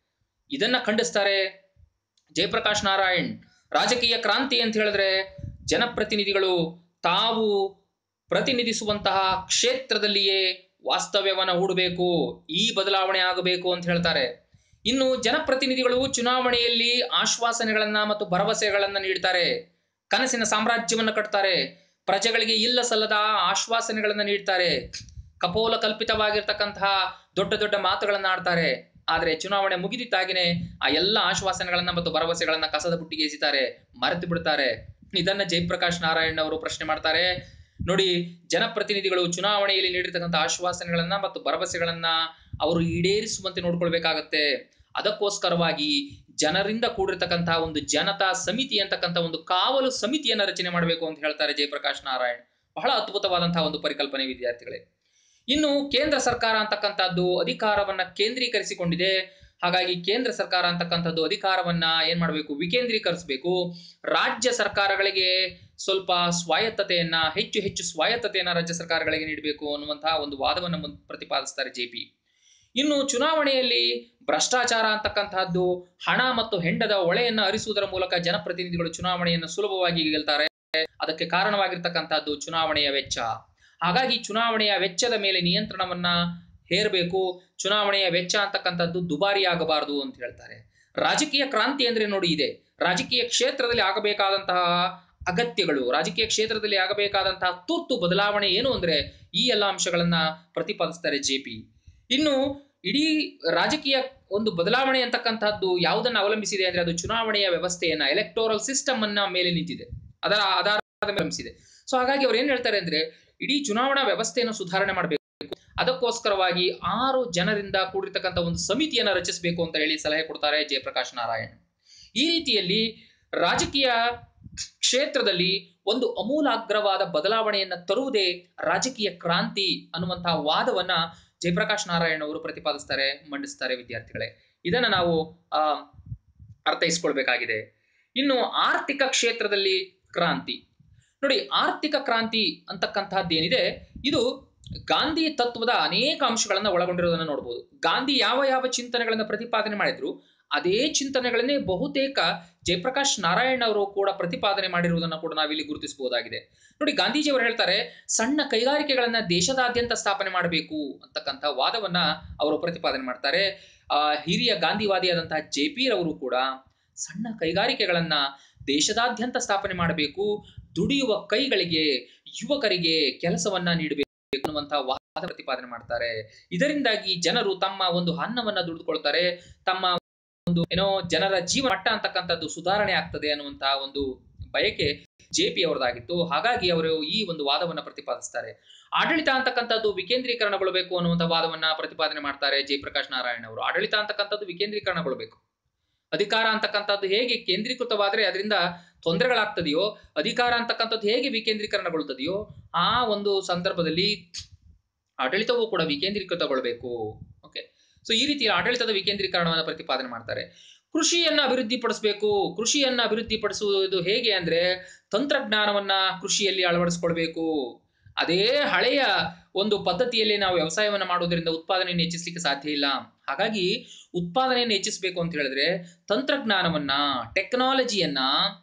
ಇದನ್ನ ಖಂಡಿಸ್ತಾರೆ ಜಯಪ್ರಕಾಶ್ ನಾರಾಯಣ್ ರಾಜಕೀಯ ಕ್ರಾಂತಿ ಅಂತ ಹೇಳಿದ್ರೆ ಜನಪ್ರತಿನಿಧಿಗಳು ತಾವು ಪ್ರತಿನಿಧಿಸುವಂತಹ ಕ್ಷೇತ್ರದಲ್ಲಿಯೇ ವಾಸ್ತವ್ಯವನ್ನ ಹೂಡಬೇಕು ಈ ಬದಲಾವಣೆ ಆಗಬೇಕು ಅಂತ ಹೇಳ್ತಾರೆ ಇನ್ನು ಜನಪ್ರತಿನಿಧಿಗಳು ಚುನಾವಣೆಯಲ್ಲಿ ಆಶ್ವಾಸನೆಗಳನ್ನ ಮತ್ತು ಭರವಸೆಗಳನ್ನ ನೀಡ್ತಾರೆ ಕನಸಿನ ಸಾಮ್ರಾಜ್ಯವನ್ನ ಕಟ್ತಾರೆ ಪ್ರಜೆಗಳಿಗೆ ಇಲ್ಲ ಸಲ್ಲದ ಆಶ್ವಾಸನೆಗಳನ್ನ ನೀಡ್ತಾರೆ ಕಪೋಲ ಕಲ್ಪಿತವಾಗಿರ್ತಕ್ಕಂತಹ ದೊಡ್ಡ ದೊಡ್ಡ ಮಾತುಗಳನ್ನ ಆಡ್ತಾರೆ ಆದ್ರೆ ಚುನಾವಣೆ ಮುಗಿದಿದ್ದಾಗಿನೇ ಆ ಎಲ್ಲ ಆಶ್ವಾಸನೆಗಳನ್ನ ಮತ್ತು ಭರವಸೆಗಳನ್ನ ಕಸದ ಬುಟ್ಟಿಗೆ ಎಸಿತಾರೆ ಮರೆತು ಬಿಡ್ತಾರೆ ಇದನ್ನ ಜಯಪ್ರಕಾಶ್ ನಾರಾಯಣ್ ಅವರು ಪ್ರಶ್ನೆ ಮಾಡ್ತಾರೆ ನೋಡಿ ಜನಪ್ರತಿನಿಧಿಗಳು ಚುನಾವಣೆಯಲ್ಲಿ ನೀಡಿರ್ತಕ್ಕಂಥ ಆಶ್ವಾಸನೆಗಳನ್ನ ಮತ್ತು ಭರವಸೆಗಳನ್ನ ಅವರು ಈಡೇರಿಸುವಂತೆ ನೋಡ್ಕೊಳ್ಬೇಕಾಗತ್ತೆ ಅದಕ್ಕೋಸ್ಕರವಾಗಿ ಜನರಿಂದ ಕೂಡಿರ್ತಕ್ಕಂತಹ ಒಂದು ಜನತಾ ಸಮಿತಿ ಅಂತಕ್ಕಂಥ ಒಂದು ಕಾವಲು ಸಮಿತಿಯನ್ನ ರಚನೆ ಮಾಡಬೇಕು ಅಂತ ಹೇಳ್ತಾರೆ ಜಯಪ್ರಕಾಶ್ ನಾರಾಯಣ್ ಬಹಳ ಅದ್ಭುತವಾದಂತಹ ಒಂದು ಪರಿಕಲ್ಪನೆ ವಿದ್ಯಾರ್ಥಿಗಳೇ ಇನ್ನು ಕೇಂದ್ರ ಸರ್ಕಾರ ಅಂತಕ್ಕಂಥದ್ದು ಅಧಿಕಾರವನ್ನ ಕೇಂದ್ರೀಕರಿಸಿಕೊಂಡಿದೆ ಹಾಗಾಗಿ ಕೇಂದ್ರ ಸರ್ಕಾರ ಅಂತಕ್ಕಂಥದ್ದು ಅಧಿಕಾರವನ್ನ ಏನ್ ಮಾಡಬೇಕು ವಿಕೇಂದ್ರೀಕರಿಸಬೇಕು ರಾಜ್ಯ ಸರ್ಕಾರಗಳಿಗೆ ಸ್ವಲ್ಪ ಸ್ವಾಯತ್ತತೆಯನ್ನ ಹೆಚ್ಚು ಹೆಚ್ಚು ಸ್ವಾಯತ್ತತೆಯನ್ನ ರಾಜ್ಯ ಸರ್ಕಾರಗಳಿಗೆ ನೀಡಬೇಕು ಅನ್ನುವಂತಹ ಒಂದು ವಾದವನ್ನು ಮುನ್- ಪ್ರತಿಪಾದಿಸ್ತಾರೆ ಜೆ ಪಿ ಇನ್ನು ಚುನಾವಣೆಯಲ್ಲಿ ಭ್ರಷ್ಟಾಚಾರ ಅಂತಕ್ಕಂತಹದ್ದು ಹಣ ಮತ್ತು ಹೆಂಡದ ಒಳೆಯನ್ನ ಹರಿಸುವುದರ ಮೂಲಕ ಜನಪ್ರತಿನಿಧಿಗಳು ಚುನಾವಣೆಯನ್ನು ಸುಲಭವಾಗಿ ಗೆಲ್ತಾರೆ ಅದಕ್ಕೆ ಕಾರಣವಾಗಿರ್ತಕ್ಕಂಥದ್ದು ಚುನಾವಣೆಯ ವೆಚ್ಚ ಹಾಗಾಗಿ ಚುನಾವಣೆಯ ವೆಚ್ಚದ ಮೇಲೆ ನಿಯಂತ್ರಣವನ್ನ ಹೇರಬೇಕು ಚುನಾವಣೆಯ ವೆಚ್ಚ ಅಂತಕ್ಕಂಥದ್ದು ದುಬಾರಿ ಆಗಬಾರದು ಅಂತ ಹೇಳ್ತಾರೆ ರಾಜಕೀಯ ಕ್ರಾಂತಿ ಅಂದ್ರೆ ನೋಡಿ ಇದೆ ರಾಜಕೀಯ ಕ್ಷೇತ್ರದಲ್ಲಿ ಆಗಬೇಕಾದಂತಹ ಅಗತ್ಯಗಳು ರಾಜಕೀಯ ಕ್ಷೇತ್ರದಲ್ಲಿ ಆಗಬೇಕಾದಂತಹ ತುರ್ತು ಬದಲಾವಣೆ ಏನು ಅಂದ್ರೆ ಈ ಎಲ್ಲ ಅಂಶಗಳನ್ನ ಪ್ರತಿಪಾದಿಸ್ತಾರೆ ಜೆ ಪಿ ಇನ್ನು ಇಡೀ ರಾಜಕೀಯ ಒಂದು ಬದಲಾವಣೆ ಅಂತಕ್ಕಂಥದ್ದು ಯಾವುದನ್ನ ಅವಲಂಬಿಸಿದೆ ಅಂದ್ರೆ ಅದು ಚುನಾವಣೆಯ ವ್ಯವಸ್ಥೆಯನ್ನ ಎಲೆಕ್ಟೋರಲ್ ಸಿಸ್ಟಮ್ ಅನ್ನ ಮೇಲೆ ನಿಂತಿದೆ ಅದರ ಆಧಾರದ ಮೇಲೆ ಅವಲಂಬಿಸಿದೆ ಸೊ ಹಾಗಾಗಿ ಅವ್ರು ಏನ್ ಹೇಳ್ತಾರೆ ಅಂದ್ರೆ ಇಡೀ ಚುನಾವಣಾ ವ್ಯವಸ್ಥೆಯನ್ನು ಸುಧಾರಣೆ ಮಾಡಬೇಕು ಅದಕ್ಕೋಸ್ಕರವಾಗಿ ಆರು ಜನರಿಂದ ಕೂಡಿರ್ತಕ್ಕಂಥ ಒಂದು ಸಮಿತಿಯನ್ನ ರಚಿಸಬೇಕು ಅಂತ ಹೇಳಿ ಸಲಹೆ ಕೊಡ್ತಾರೆ ಜಯಪ್ರಕಾಶ್ ನಾರಾಯಣ್ ಈ ರೀತಿಯಲ್ಲಿ ರಾಜಕೀಯ ಕ್ಷೇತ್ರದಲ್ಲಿ ಒಂದು ಅಮೂಲಾಗ್ರವಾದ ಬದಲಾವಣೆಯನ್ನ ತರುವುದೇ ರಾಜಕೀಯ ಕ್ರಾಂತಿ ಅನ್ನುವಂತಹ ವಾದವನ್ನ ಜಯಪ್ರಕಾಶ್ ನಾರಾಯಣ್ ಅವರು ಪ್ರತಿಪಾದಿಸ್ತಾರೆ ಮಂಡಿಸ್ತಾರೆ ವಿದ್ಯಾರ್ಥಿಗಳೇ ಇದನ್ನ ನಾವು ಆ ಅರ್ಥೈಸ್ಕೊಳ್ಬೇಕಾಗಿದೆ ಇನ್ನು ಆರ್ಥಿಕ ಕ್ಷೇತ್ರದಲ್ಲಿ ಕ್ರಾಂತಿ ನೋಡಿ ಆರ್ಥಿಕ ಕ್ರಾಂತಿ ಅಂತಕ್ಕಂತಹದ್ದೇನಿದೆ ಇದು ಗಾಂಧಿ ತತ್ವದ ಅನೇಕ ಅಂಶಗಳನ್ನ ಒಳಗೊಂಡಿರೋದನ್ನ ನೋಡಬಹುದು ಗಾಂಧಿ ಯಾವ ಯಾವ ಚಿಂತನೆಗಳನ್ನ ಪ್ರತಿಪಾದನೆ ಮಾಡಿದ್ರು ಅದೇ ಚಿಂತನೆಗಳನ್ನೇ ಬಹುತೇಕ ಜಯಪ್ರಕಾಶ್ ನಾರಾಯಣ್ ಅವರು ಕೂಡ ಪ್ರತಿಪಾದನೆ ಮಾಡಿರುವುದನ್ನು ಕೂಡ ನಾವಿಲ್ಲಿ ಗುರುತಿಸಬಹುದಾಗಿದೆ ನೋಡಿ ಗಾಂಧೀಜಿಯವರು ಹೇಳ್ತಾರೆ ಸಣ್ಣ ಕೈಗಾರಿಕೆಗಳನ್ನ ದೇಶದಾದ್ಯಂತ ಸ್ಥಾಪನೆ ಮಾಡಬೇಕು ಅಂತಕ್ಕಂಥ ವಾದವನ್ನ ಅವರು ಪ್ರತಿಪಾದನೆ ಮಾಡ್ತಾರೆ ಆ ಹಿರಿಯ ಗಾಂಧಿವಾದಿಯಾದಂತಹ ಜೆ ಪಿ ರವರು ಕೂಡ ಸಣ್ಣ ಕೈಗಾರಿಕೆಗಳನ್ನ ದೇಶದಾದ್ಯಂತ ಸ್ಥಾಪನೆ ಮಾಡಬೇಕು ದುಡಿಯುವ ಕೈಗಳಿಗೆ ಯುವಕರಿಗೆ ಕೆಲಸವನ್ನ ನೀಡಬೇಕು ಅನ್ನುವಂತಹ ವಾದ ಪ್ರತಿಪಾದನೆ ಮಾಡ್ತಾರೆ ಇದರಿಂದಾಗಿ ಜನರು ತಮ್ಮ ಒಂದು ಅನ್ನವನ್ನ ದುಡಿದುಕೊಳ್ತಾರೆ ತಮ್ಮ ಒಂದು ಏನೋ ಜನರ ಜೀವ ಮಟ್ಟ ಅಂತಕ್ಕಂಥದ್ದು ಸುಧಾರಣೆ ಆಗ್ತದೆ ಅನ್ನುವಂತಹ ಒಂದು ಬಯಕೆ ಜೆ ಪಿ ಅವರದಾಗಿತ್ತು ಹಾಗಾಗಿ ಅವರು ಈ ಒಂದು ವಾದವನ್ನ ಪ್ರತಿಪಾದಿಸ್ತಾರೆ ಆಡಳಿತ ಅಂತಕ್ಕಂಥದ್ದು ವಿಕೇಂದ್ರೀಕರಣಗೊಳ್ಳಬೇಕು ಅನ್ನುವಂಥ ವಾದವನ್ನ ಪ್ರತಿಪಾದನೆ ಮಾಡ್ತಾರೆ ಜಯಪ್ರಕಾಶ್ ನಾರಾಯಣ್ ಅವರು ಆಡಳಿತ ಅಂತಕ್ಕಂಥದ್ದು ವಿಕೇಂದ್ರೀಕರಣಗೊಳ್ಳಬೇಕು ಅಧಿಕಾರ ಅಂತಕ್ಕಂಥದ್ದು ಹೇಗೆ ಕೇಂದ್ರೀಕೃತವಾದ್ರೆ ಅದರಿಂದ ತೊಂದರೆಗಳಾಗ್ತದೆಯೋ ಅಧಿಕಾರ ಅಂತಕ್ಕಂಥದ್ದು ಹೇಗೆ ವಿಕೇಂದ್ರೀಕರಣಗೊಳ್ತದೆಯೋ ಆ ಒಂದು ಸಂದರ್ಭದಲ್ಲಿ ಆಡಳಿತವೂ ಕೂಡ ವಿಕೇಂದ್ರೀಕೃತಗೊಳ್ಬೇಕು ಓಕೆ ಸೊ ಈ ರೀತಿಯ ಆಡಳಿತದ ವಿಕೇಂದ್ರೀಕರಣವನ್ನು ಪ್ರತಿಪಾದನೆ ಮಾಡ್ತಾರೆ ಕೃಷಿಯನ್ನ ಅಭಿವೃದ್ಧಿಪಡಿಸಬೇಕು ಕೃಷಿಯನ್ನ ಅಭಿವೃದ್ಧಿಪಡಿಸುವುದು ಹೇಗೆ ಅಂದ್ರೆ ತಂತ್ರಜ್ಞಾನವನ್ನ ಕೃಷಿಯಲ್ಲಿ ಅಳವಡಿಸ್ಕೊಳ್ಬೇಕು ಅದೇ ಹಳೆಯ ಒಂದು ಪದ್ಧತಿಯಲ್ಲಿ ನಾವು ವ್ಯವಸಾಯವನ್ನು ಮಾಡೋದ್ರಿಂದ ಉತ್ಪಾದನೆಯನ್ನು ಹೆಚ್ಚಿಸಲಿಕ್ಕೆ ಸಾಧ್ಯ ಇಲ್ಲ ಹಾಗಾಗಿ ಉತ್ಪಾದನೆಯನ್ನು ಹೆಚ್ಚಿಸಬೇಕು ಅಂತ ಹೇಳಿದ್ರೆ ತಂತ್ರಜ್ಞಾನವನ್ನ ಟೆಕ್ನಾಲಜಿಯನ್ನ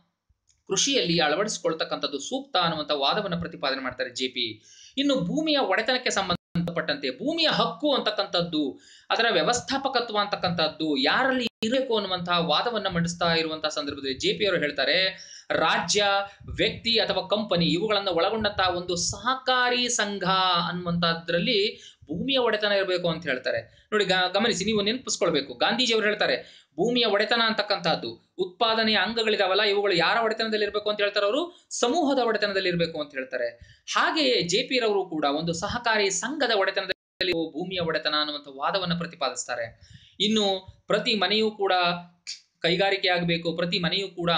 ಕೃಷಿಯಲ್ಲಿ ಅಳವಡಿಸಿಕೊಳ್ತಕ್ಕಂಥದ್ದು ಸೂಕ್ತ ಅನ್ನುವಂಥ ವಾದವನ್ನು ಪ್ರತಿಪಾದನೆ ಮಾಡ್ತಾರೆ ಜೆ ಪಿ ಇನ್ನು ಭೂಮಿಯ ಒಡೆತನಕ್ಕೆ ಸಂಬಂಧಪಟ್ಟಂತೆ ಭೂಮಿಯ ಹಕ್ಕು ಅಂತಕ್ಕಂಥದ್ದು ಅದರ ವ್ಯವಸ್ಥಾಪಕತ್ವ ಅಂತಕ್ಕಂಥದ್ದು ಯಾರಲ್ಲಿ ಇರಬೇಕು ಅನ್ನುವಂತಹ ವಾದವನ್ನ ಮಂಡಿಸ್ತಾ ಇರುವಂತಹ ಸಂದರ್ಭದಲ್ಲಿ ಜೆ ಪಿ ಅವರು ಹೇಳ್ತಾರೆ ರಾಜ್ಯ ವ್ಯಕ್ತಿ ಅಥವಾ ಕಂಪನಿ ಇವುಗಳನ್ನು ಒಳಗೊಂಡಂತಹ ಒಂದು ಸಹಕಾರಿ ಸಂಘ ಅನ್ನುವಂಥದ್ರಲ್ಲಿ ಭೂಮಿಯ ಒಡೆತನ ಇರಬೇಕು ಅಂತ ಹೇಳ್ತಾರೆ ನೋಡಿ ಗ- ಗಮನಿಸಿ ನೀವು ನೆನಪಿಸ್ಕೊಳ್ಬೇಕು ಗಾಂಧೀಜಿ ಅವರು ಹೇಳ್ತಾರೆ ಭೂಮಿಯ ಒಡೆತನ ಅಂತಕ್ಕಂಥದ್ದು ಉತ್ಪಾದನೆಯ ಅಂಗಗಳಿದಾವಲ್ಲ ಇವುಗಳು ಯಾರ ಒಡೆತನದಲ್ಲಿ ಇರಬೇಕು ಅಂತ ಹೇಳ್ತಾರೆ ಅವರು ಸಮೂಹದ ಒಡೆತನದಲ್ಲಿ ಇರಬೇಕು ಅಂತ ಹೇಳ್ತಾರೆ ಹಾಗೆಯೇ ಜೆ ಪಿ ರವರು ಕೂಡ ಒಂದು ಸಹಕಾರಿ ಸಂಘದ ಒಡೆತನದಲ್ಲಿ ಭೂಮಿಯ ಒಡೆತನ ಅನ್ನುವಂಥ ವಾದವನ್ನು ಪ್ರತಿಪಾದಿಸ್ತಾರೆ ಇನ್ನು ಪ್ರತಿ ಮನೆಯೂ ಕೂಡ ಕೈಗಾರಿಕೆ ಆಗಬೇಕು ಪ್ರತಿ ಮನೆಯೂ ಕೂಡ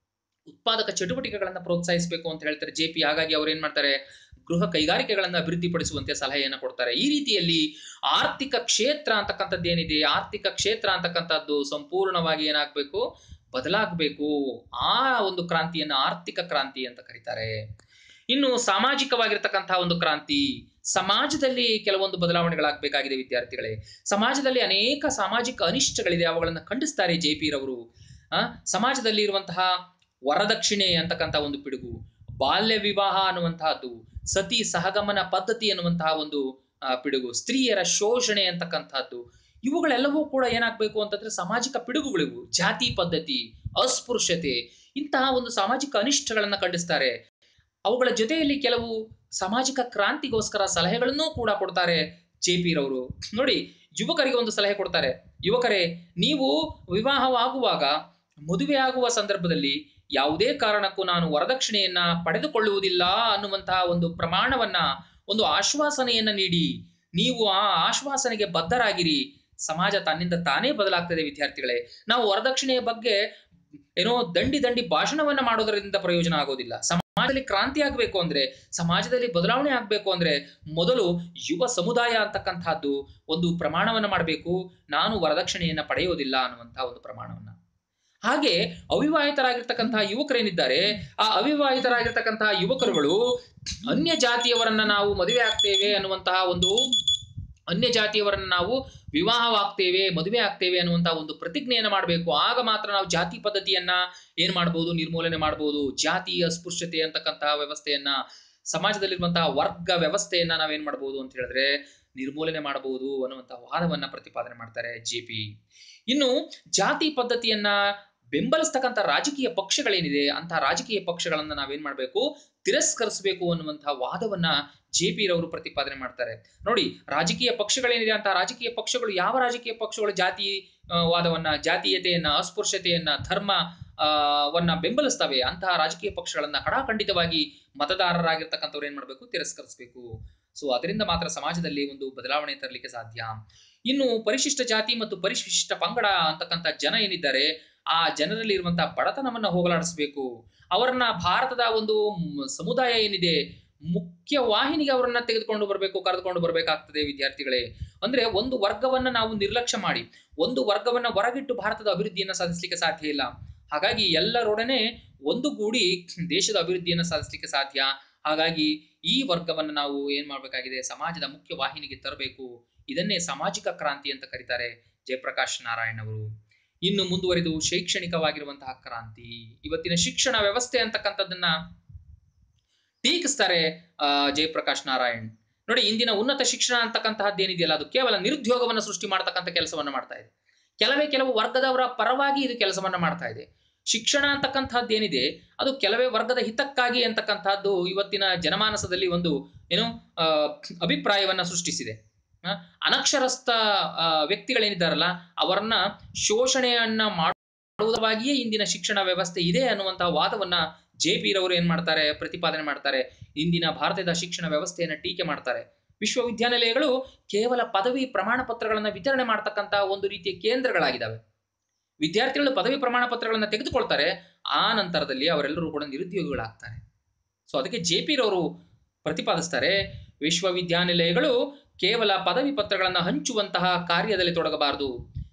ಉತ್ಪಾದಕ ಚಟುವಟಿಕೆಗಳನ್ನು ಪ್ರೋತ್ಸಾಹಿಸಬೇಕು ಅಂತ ಹೇಳ್ತಾರೆ ಜೆ ಪಿ ಹಾಗಾಗಿ ಅವ್ರು ಏನ್ ಮಾಡ್ತಾರೆ ಗೃಹ ಕೈಗಾರಿಕೆಗಳನ್ನು ಅಭಿವೃದ್ಧಿಪಡಿಸುವಂತೆ ಸಲಹೆಯನ್ನು ಕೊಡ್ತಾರೆ ಈ ರೀತಿಯಲ್ಲಿ ಆರ್ಥಿಕ ಕ್ಷೇತ್ರ ಅಂತಕ್ಕಂಥದ್ದು ಏನಿದೆ ಆರ್ಥಿಕ ಕ್ಷೇತ್ರ ಅಂತಕ್ಕಂಥದ್ದು ಸಂಪೂರ್ಣವಾಗಿ ಏನಾಗಬೇಕು ಬದಲಾಗಬೇಕು ಆ ಒಂದು ಕ್ರಾಂತಿಯನ್ನ ಆರ್ಥಿಕ ಕ್ರಾಂತಿ ಅಂತ ಕರೀತಾರೆ ಇನ್ನು ಸಾಮಾಜಿಕವಾಗಿರ್ತಕ್ಕಂತಹ ಒಂದು ಕ್ರಾಂತಿ ಸಮಾಜದಲ್ಲಿ ಕೆಲವೊಂದು ಬದಲಾವಣೆಗಳಾಗಬೇಕಾಗಿದೆ ವಿದ್ಯಾರ್ಥಿಗಳೇ ಸಮಾಜದಲ್ಲಿ ಅನೇಕ ಸಾಮಾಜಿಕ ಅನಿಷ್ಟಗಳಿದೆ ಅವುಗಳನ್ನು ಖಂಡಿಸ್ತಾರೆ ಜೆ ಪಿ ರವರು ಆ ಸಮಾಜದಲ್ಲಿ ಇರುವಂತಹ ವರದಕ್ಷಿಣೆ ಅಂತಕ್ಕಂಥ ಒಂದು ಪಿಡುಗು ಬಾಲ್ಯ ವಿವಾಹ ಅನ್ನುವಂತಹದ್ದು ಸತಿ ಸಹಗಮನ ಪದ್ಧತಿ ಅನ್ನುವಂತಹ ಒಂದು ಆ, ಪಿಡುಗು ಸ್ತ್ರೀಯರ ಶೋಷಣೆ ಅಂತಕ್ಕಂಥದ್ದು ಇವುಗಳೆಲ್ಲವೂ ಕೂಡ ಏನಾಗಬೇಕು ಅಂತಂದ್ರೆ ಸಾಮಾಜಿಕ ಪಿಡುಗುಗಳಿವು ಜಾತಿ ಪದ್ಧತಿ ಅಸ್ಪೃಶ್ಯತೆ ಇಂತಹ ಒಂದು ಸಾಮಾಜಿಕ ಅನಿಷ್ಟಗಳನ್ನ ಖಂಡಿಸ್ತಾರೆ ಅವುಗಳ ಜೊತೆಯಲ್ಲಿ ಕೆಲವು ಸಾಮಾಜಿಕ ಕ್ರಾಂತಿಗೋಸ್ಕರ ಸಲಹೆಗಳನ್ನೂ ಕೂಡ ಕೊಡ್ತಾರೆ ಜೆ ಪಿ ರವರು ನೋಡಿ ಯುವಕರಿಗೆ ಒಂದು ಸಲಹೆ ಕೊಡ್ತಾರೆ ಯುವಕರೇ ನೀವು ವಿವಾಹವಾಗುವಾಗ ಮದುವೆ ಆಗುವ ಸಂದರ್ಭದಲ್ಲಿ ಯಾವುದೇ ಕಾರಣಕ್ಕೂ ನಾನು ವರದಕ್ಷಿಣೆಯನ್ನ ಪಡೆದುಕೊಳ್ಳುವುದಿಲ್ಲ ಅನ್ನುವಂತಹ ಒಂದು ಪ್ರಮಾಣವನ್ನ ಒಂದು ಆಶ್ವಾಸನೆಯನ್ನ ನೀಡಿ ನೀವು ಆ ಆಶ್ವಾಸನೆಗೆ ಬದ್ಧರಾಗಿರಿ ಸಮಾಜ ತನ್ನಿಂದ ತಾನೇ ಬದಲಾಗ್ತದೆ ವಿದ್ಯಾರ್ಥಿಗಳೇ ನಾವು ವರದಕ್ಷಿಣೆಯ ಬಗ್ಗೆ ಏನೋ ದಂಡಿ ದಂಡಿ ಭಾಷಣವನ್ನ ಮಾಡೋದರಿಂದ ಪ್ರಯೋಜನ ಆಗೋದಿಲ್ಲ ಸಮಾಜದಲ್ಲಿ ಕ್ರಾಂತಿ ಆಗ್ಬೇಕು ಅಂದ್ರೆ ಸಮಾಜದಲ್ಲಿ ಬದಲಾವಣೆ ಆಗ್ಬೇಕು ಅಂದ್ರೆ ಮೊದಲು ಯುವ ಸಮುದಾಯ ಅಂತಕ್ಕಂಥದ್ದು ಒಂದು ಪ್ರಮಾಣವನ್ನ ಮಾಡಬೇಕು ನಾನು ವರದಕ್ಷಿಣೆಯನ್ನ ಪಡೆಯೋದಿಲ್ಲ ಅನ್ನುವಂತಹ ಒಂದು ಪ್ರಮಾಣವನ್ನ ಹಾಗೆ ಅವಿವಾಹಿತರಾಗಿರ್ತಕ್ಕಂತಹ ಯುವಕರೇನಿದ್ದಾರೆ ಆ ಅವಿವಾಹಿತರಾಗಿರ್ತಕ್ಕಂತಹ ಯುವಕರುಗಳು ಅನ್ಯ ಜಾತಿಯವರನ್ನ ನಾವು ಮದುವೆ ಆಗ್ತೇವೆ ಅನ್ನುವಂತಹ ಒಂದು ಅನ್ಯ ಜಾತಿಯವರನ್ನ ನಾವು ವಿವಾಹವಾಗ್ತೇವೆ ಮದುವೆ ಆಗ್ತೇವೆ ಅನ್ನುವಂತಹ ಒಂದು ಪ್ರತಿಜ್ಞೆಯನ್ನು ಮಾಡಬೇಕು ಆಗ ಮಾತ್ರ ನಾವು ಜಾತಿ ಪದ್ಧತಿಯನ್ನ ಏನ್ ಮಾಡಬಹುದು ನಿರ್ಮೂಲನೆ ಮಾಡಬಹುದು ಜಾತಿ ಅಸ್ಪೃಶ್ಯತೆ ಅಂತಕ್ಕಂತಹ ವ್ಯವಸ್ಥೆಯನ್ನ ಸಮಾಜದಲ್ಲಿರುವಂತಹ ವರ್ಗ ವ್ಯವಸ್ಥೆಯನ್ನ ನಾವೇನ್ ಮಾಡಬಹುದು ಅಂತ ಹೇಳಿದ್ರೆ ನಿರ್ಮೂಲನೆ ಮಾಡಬಹುದು ಅನ್ನುವಂತಹ ವಾದವನ್ನ ಪ್ರತಿಪಾದನೆ ಮಾಡ್ತಾರೆ ಜೆ ಪಿ ಇನ್ನು ಜಾತಿ ಪದ್ಧತಿಯನ್ನ ಬೆಂಬಲಿಸ್ತಕ್ಕಂಥ ರಾಜಕೀಯ ಪಕ್ಷಗಳೇನಿದೆ ಅಂತಹ ರಾಜಕೀಯ ಪಕ್ಷಗಳನ್ನ ನಾವೇನ್ ಮಾಡಬೇಕು ತಿರಸ್ಕರಿಸಬೇಕು ಅನ್ನುವಂತಹ ವಾದವನ್ನ ಜೆ ಪಿ ರವರು ಪ್ರತಿಪಾದನೆ ಮಾಡ್ತಾರೆ ನೋಡಿ ರಾಜಕೀಯ ಪಕ್ಷಗಳೇನಿದೆ ಅಂತ ರಾಜಕೀಯ ಪಕ್ಷಗಳು ಯಾವ ರಾಜಕೀಯ ಪಕ್ಷಗಳು ಜಾತಿ ಆ, ವಾದವನ್ನ ಜಾತೀಯತೆಯನ್ನ ಅಸ್ಪೃಶ್ಯತೆಯನ್ನ ಧರ್ಮ ಆ, ವನ್ನ ಬೆಂಬಲಿಸ್ತವೆ ಅಂತಹ ರಾಜಕೀಯ ಪಕ್ಷಗಳನ್ನ ಕಡಾಖಂಡಿತವಾಗಿ ಮತದಾರರಾಗಿರ್ತಕ್ಕಂಥವ್ರು ಏನ್ ಮಾಡಬೇಕು ತಿರಸ್ಕರಿಸಬೇಕು ಸೊ ಅದರಿಂದ ಮಾತ್ರ ಸಮಾಜದಲ್ಲಿ ಒಂದು ಬದಲಾವಣೆ ತರಲಿಕ್ಕೆ ಸಾಧ್ಯ ಇನ್ನು ಪರಿಶಿಷ್ಟ ಜಾತಿ ಮತ್ತು ಪರಿಶಿಷ್ಟ ಪಂಗಡ ಅಂತಕ್ಕಂಥ ಜನ ಏನಿದ್ದಾರೆ ಆ ಜನರಲ್ಲಿ ಇರುವಂತಹ ಬಡತನವನ್ನ ಹೋಗಲಾಡಿಸಬೇಕು ಅವರನ್ನ ಭಾರತದ ಒಂದು ಮ್, ಸಮುದಾಯ ಏನಿದೆ ಮುಖ್ಯ ವಾಹಿನಿಗೆ ಅವರನ್ನ ತೆಗೆದುಕೊಂಡು ಬರಬೇಕು ಕರೆದುಕೊಂಡು ಬರಬೇಕಾಗ್ತದೆ ವಿದ್ಯಾರ್ಥಿಗಳೇ ಅಂದ್ರೆ ಒಂದು ವರ್ಗವನ್ನ ನಾವು ನಿರ್ಲಕ್ಷ್ಯ ಮಾಡಿ ಒಂದು ವರ್ಗವನ್ನ ಹೊರಗಿಟ್ಟು ಭಾರತದ ಅಭಿವೃದ್ಧಿಯನ್ನ ಸಾಧಿಸಲಿಕ್ಕೆ ಸಾಧ್ಯ ಇಲ್ಲ ಹಾಗಾಗಿ ಎಲ್ಲರೊಡನೆ ಒಂದುಗೂಡಿ ದೇಶದ ಅಭಿವೃದ್ಧಿಯನ್ನ ಸಾಧಿಸಲಿಕ್ಕೆ ಸಾಧ್ಯ ಹಾಗಾಗಿ ಈ ವರ್ಗವನ್ನ ನಾವು ಏನ್ ಮಾಡಬೇಕಾಗಿದೆ ಸಮಾಜದ ಮುಖ್ಯ ವಾಹಿನಿಗೆ ತರಬೇಕು ಇದನ್ನೇ ಸಾಮಾಜಿಕ ಕ್ರಾಂತಿ ಅಂತ ಕರೀತಾರೆ ಜಯಪ್ರಕಾಶ್ ನಾರಾಯಣ್ ಅವರು ಇನ್ನು ಮುಂದುವರಿದು ಶೈಕ್ಷಣಿಕವಾಗಿರುವಂತಹ ಕ್ರಾಂತಿ ಇವತ್ತಿನ ಶಿಕ್ಷಣ ವ್ಯವಸ್ಥೆ ಅಂತಕ್ಕಂಥದ್ದನ್ನ ಟೀಕಿಸ್ತಾರೆ ಆ, ಜಯಪ್ರಕಾಶ್ ನಾರಾಯಣ್ ನೋಡಿ ಇಂದಿನ ಉನ್ನತ ಶಿಕ್ಷಣ ಅಂತಕ್ಕಂತಹದ್ದು ಏನಿದೆಯಲ್ಲ ಅದು ಕೇವಲ ನಿರುದ್ಯೋಗವನ್ನು ಸೃಷ್ಟಿ ಮಾಡತಕ್ಕಂಥ ಕೆಲಸವನ್ನ ಮಾಡ್ತಾ ಇದೆ ಕೆಲವೇ ಕೆಲವು ವರ್ಗದವರ ಪರವಾಗಿ ಇದು ಕೆಲಸವನ್ನ ಮಾಡ್ತಾ ಇದೆ ಶಿಕ್ಷಣ ಅಂತಕ್ಕಂಥದ್ದು ಏನಿದೆ ಅದು ಕೆಲವೇ ವರ್ಗದ ಹಿತಕ್ಕಾಗಿ ಅಂತಕ್ಕಂಥದ್ದು ಇವತ್ತಿನ ಜನಮಾನಸದಲ್ಲಿ ಒಂದು ಏನು ಆ, ಅಭಿಪ್ರಾಯವನ್ನ ಸೃಷ್ಟಿಸಿದೆ ಆ, ಅನಕ್ಷರಸ್ಥ ಆ, ವ್ಯಕ್ತಿಗಳೇನಿದ್ದಾರಲ್ಲ ಅವರನ್ನ ಶೋಷಣೆಯನ್ನ ಮಾಡುವುದವಾಗಿಯೇ ಇಂದಿನ ಶಿಕ್ಷಣ ವ್ಯವಸ್ಥೆ ಇದೆ ಅನ್ನುವಂತಹ ವಾದವನ್ನ ಜೆ ಪಿ ರವರು ಏನ್ ಮಾಡ್ತಾರೆ ಪ್ರತಿಪಾದನೆ ಮಾಡ್ತಾರೆ ಇಂದಿನ ಭಾರತದ ಶಿಕ್ಷಣ ವ್ಯವಸ್ಥೆಯನ್ನ ಟೀಕೆ ಮಾಡ್ತಾರೆ ವಿಶ್ವವಿದ್ಯಾನಿಲಯಗಳು ಕೇವಲ ಪದವಿ ಪ್ರಮಾಣ ಪತ್ರಗಳನ್ನ ವಿತರಣೆ ಮಾಡ್ತಕ್ಕಂತ ಒಂದು ರೀತಿಯ ಕೇಂದ್ರಗಳಾಗಿದ್ದಾವೆ ವಿದ್ಯಾರ್ಥಿಗಳು ಪದವಿ ಪ್ರಮಾಣ ಪತ್ರಗಳನ್ನ ತೆಗೆದುಕೊಳ್ತಾರೆ ಆ ನಂತರದಲ್ಲಿ ಅವರೆಲ್ಲರೂ ಕೂಡ ನಿರುದ್ಯೋಗಿಗಳಾಗ್ತಾರೆ ಸೊ ಅದಕ್ಕೆ ಜೆ ಪಿ ರವರು ಪ್ರತಿಪಾದಿಸ್ತಾರೆ ವಿಶ್ವವಿದ್ಯಾನಿಲಯಗಳು ಕೇವಲ ಪದವಿ ಪತ್ರಗಳನ್ನು ಹಂಚುವಂತಹ ಕಾರ್ಯದಲ್ಲಿ ತೊಡಗಬಾರದು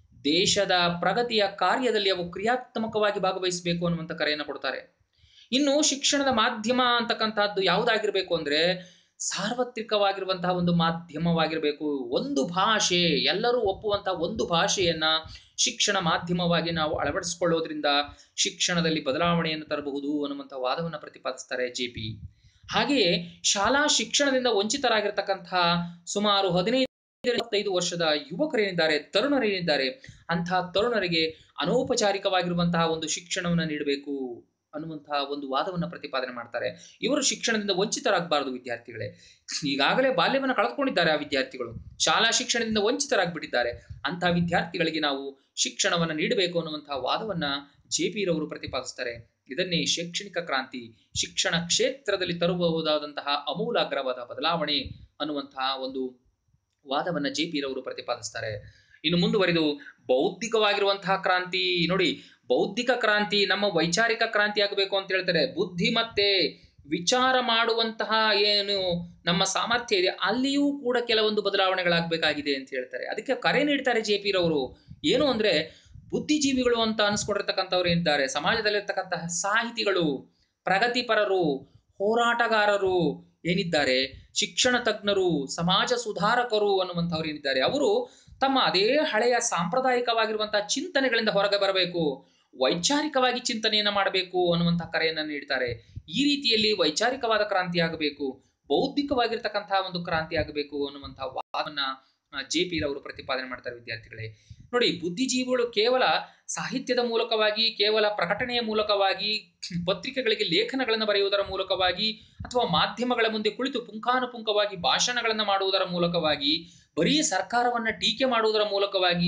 ದೇಶದ ಪ್ರಗತಿಯ ಕಾರ್ಯದಲ್ಲಿ ಅವು ಕ್ರಿಯಾತ್ಮಕವಾಗಿ ಭಾಗವಹಿಸಬೇಕು ಅನ್ನುವಂಥ ಕರೆಯನ್ನು ಕೊಡ್ತಾರೆ ಇನ್ನು ಶಿಕ್ಷಣದ ಮಾಧ್ಯಮ ಅಂತಕ್ಕಂಥದ್ದು ಯಾವುದಾಗಿರ್ಬೇಕು ಅಂದ್ರೆ ಸಾರ್ವತ್ರಿಕವಾಗಿರುವಂತಹ ಒಂದು ಮಾಧ್ಯಮವಾಗಿರಬೇಕು ಒಂದು ಭಾಷೆ ಎಲ್ಲರೂ ಒಪ್ಪುವಂತಹ ಒಂದು ಭಾಷೆಯನ್ನ ಶಿಕ್ಷಣ ಮಾಧ್ಯಮವಾಗಿ ನಾವು ಅಳವಡಿಸಿಕೊಳ್ಳೋದ್ರಿಂದ ಶಿಕ್ಷಣದಲ್ಲಿ ಬದಲಾವಣೆಯನ್ನು ತರಬಹುದು ಅನ್ನುವಂಥ ವಾದವನ್ನು ಪ್ರತಿಪಾದಿಸ್ತಾರೆ ಜೆ ಪಿ ಹಾಗೆಯೇ ಶಾಲಾ ಶಿಕ್ಷಣದಿಂದ ವಂಚಿತರಾಗಿರ್ತಕ್ಕಂತಹ ಸುಮಾರು ಹದಿನೈದು ಇಪ್ಪತ್ತೈದು ವರ್ಷದ ಯುವಕರೇನಿದ್ದಾರೆ ತರುಣರೇನಿದ್ದಾರೆ ಅಂತಹ ತರುಣರಿಗೆ ಅನೌಪಚಾರಿಕವಾಗಿರುವಂತಹ ಒಂದು ಶಿಕ್ಷಣವನ್ನು ನೀಡಬೇಕು ಅನ್ನುವಂತಹ ಒಂದು ವಾದವನ್ನು ಪ್ರತಿಪಾದನೆ ಮಾಡ್ತಾರೆ ಇವರು ಶಿಕ್ಷಣದಿಂದ ವಂಚಿತರಾಗಬಾರದು ವಿದ್ಯಾರ್ಥಿಗಳೇ ಈಗಾಗಲೇ ಬಾಲ್ಯವನ್ನು ಕಳೆದುಕೊಂಡಿದ್ದಾರೆ ಆ ವಿದ್ಯಾರ್ಥಿಗಳು ಶಾಲಾ ಶಿಕ್ಷಣದಿಂದ ವಂಚಿತರಾಗ್ಬಿಟ್ಟಿದ್ದಾರೆ ಅಂತಹ ವಿದ್ಯಾರ್ಥಿಗಳಿಗೆ ನಾವು ಶಿಕ್ಷಣವನ್ನು ನೀಡಬೇಕು ಅನ್ನುವಂತಹ ವಾದವನ್ನ ಜೆ ಪಿ ರವರು ಪ್ರತಿಪಾದಿಸ್ತಾರೆ ಇದನ್ನೇ ಶೈಕ್ಷಣಿಕ ಕ್ರಾಂತಿ ಶಿಕ್ಷಣ ಕ್ಷೇತ್ರದಲ್ಲಿ ತರಬಹುದಾದಂತಹ ಅಮೂಲಾಗ್ರವಾದ ಬದಲಾವಣೆ ಅನ್ನುವಂತಹ ಒಂದು ವಾದವನ್ನ ಜೆ ಪಿ ರವರು ಪ್ರತಿಪಾದಿಸ್ತಾರೆ ಇನ್ನು ಮುಂದುವರಿದು ಬೌದ್ಧಿಕವಾಗಿರುವಂತಹ ಕ್ರಾಂತಿ ನೋಡಿ ಬೌದ್ಧಿಕ ಕ್ರಾಂತಿ ನಮ್ಮ ವೈಚಾರಿಕ ಕ್ರಾಂತಿ ಆಗಬೇಕು ಅಂತ ಹೇಳ್ತಾರೆ ಬುದ್ಧಿ ಮತ್ತೆ ವಿಚಾರ ಮಾಡುವಂತಹ ಏನು ನಮ್ಮ ಸಾಮರ್ಥ್ಯ ಇದೆ ಅಲ್ಲಿಯೂ ಕೂಡ ಕೆಲವೊಂದು ಬದಲಾವಣೆಗಳಾಗಬೇಕಾಗಿದೆ ಅಂತ ಹೇಳ್ತಾರೆ ಅದಕ್ಕೆ ಕರೆ ನೀಡ್ತಾರೆ ಜೆ ಪಿ ರವರು ಏನು ಅಂದ್ರೆ ಬುದ್ಧಿಜೀವಿಗಳು ಅಂತ ಅನ್ಸ್ಕೊಂಡಿರ್ತಕ್ಕಂಥವ್ರು ಏನಿದ್ದಾರೆ ಸಮಾಜದಲ್ಲಿರ್ತಕ್ಕಂತಹ ಸಾಹಿತಿಗಳು ಪ್ರಗತಿಪರರು ಹೋರಾಟಗಾರರು ಏನಿದ್ದಾರೆ ಶಿಕ್ಷಣ ತಜ್ಞರು ಸಮಾಜ ಸುಧಾರಕರು ಅನ್ನುವಂಥವ್ರು ಏನಿದ್ದಾರೆ ಅವರು ತಮ್ಮ ಅದೇ ಹಳೆಯ ಸಾಂಪ್ರದಾಯಿಕವಾಗಿರುವಂತಹ ಚಿಂತನೆಗಳಿಂದ ಹೊರಗೆ ಬರಬೇಕು ವೈಚಾರಿಕವಾಗಿ ಚಿಂತನೆಯನ್ನ ಮಾಡಬೇಕು ಅನ್ನುವಂತಹ ಕರೆಯನ್ನ ನೀಡ್ತಾರೆ ಈ ರೀತಿಯಲ್ಲಿ ವೈಚಾರಿಕವಾದ ಕ್ರಾಂತಿ ಆಗಬೇಕು ಬೌದ್ಧಿಕವಾಗಿರ್ತಕ್ಕಂತಹ ಒಂದು ಕ್ರಾಂತಿ ಆಗಬೇಕು ಅನ್ನುವಂತಹ ವಾದವನ್ನ ಜೆ ಪಿ ರವರು ಪ್ರತಿಪಾದನೆ ಮಾಡ್ತಾರೆ ವಿದ್ಯಾರ್ಥಿಗಳೇ ನೋಡಿ ಬುದ್ಧಿಜೀವಿಗಳು ಕೇವಲ ಸಾಹಿತ್ಯದ ಮೂಲಕವಾಗಿ ಕೇವಲ ಪ್ರಕಟಣೆಯ ಮೂಲಕವಾಗಿ ಪತ್ರಿಕೆಗಳಿಗೆ ಲೇಖನಗಳನ್ನು ಬರೆಯುವುದರ ಮೂಲಕವಾಗಿ ಅಥವಾ ಮಾಧ್ಯಮಗಳ ಮುಂದೆ ಕುಳಿತು ಪುಂಖಾನುಪುಂಖವಾಗಿ ಭಾಷಣಗಳನ್ನು ಮಾಡುವುದರ ಮೂಲಕವಾಗಿ ಬರೀ ಸರ್ಕಾರವನ್ನ ಟೀಕೆ ಮಾಡುವುದರ ಮೂಲಕವಾಗಿ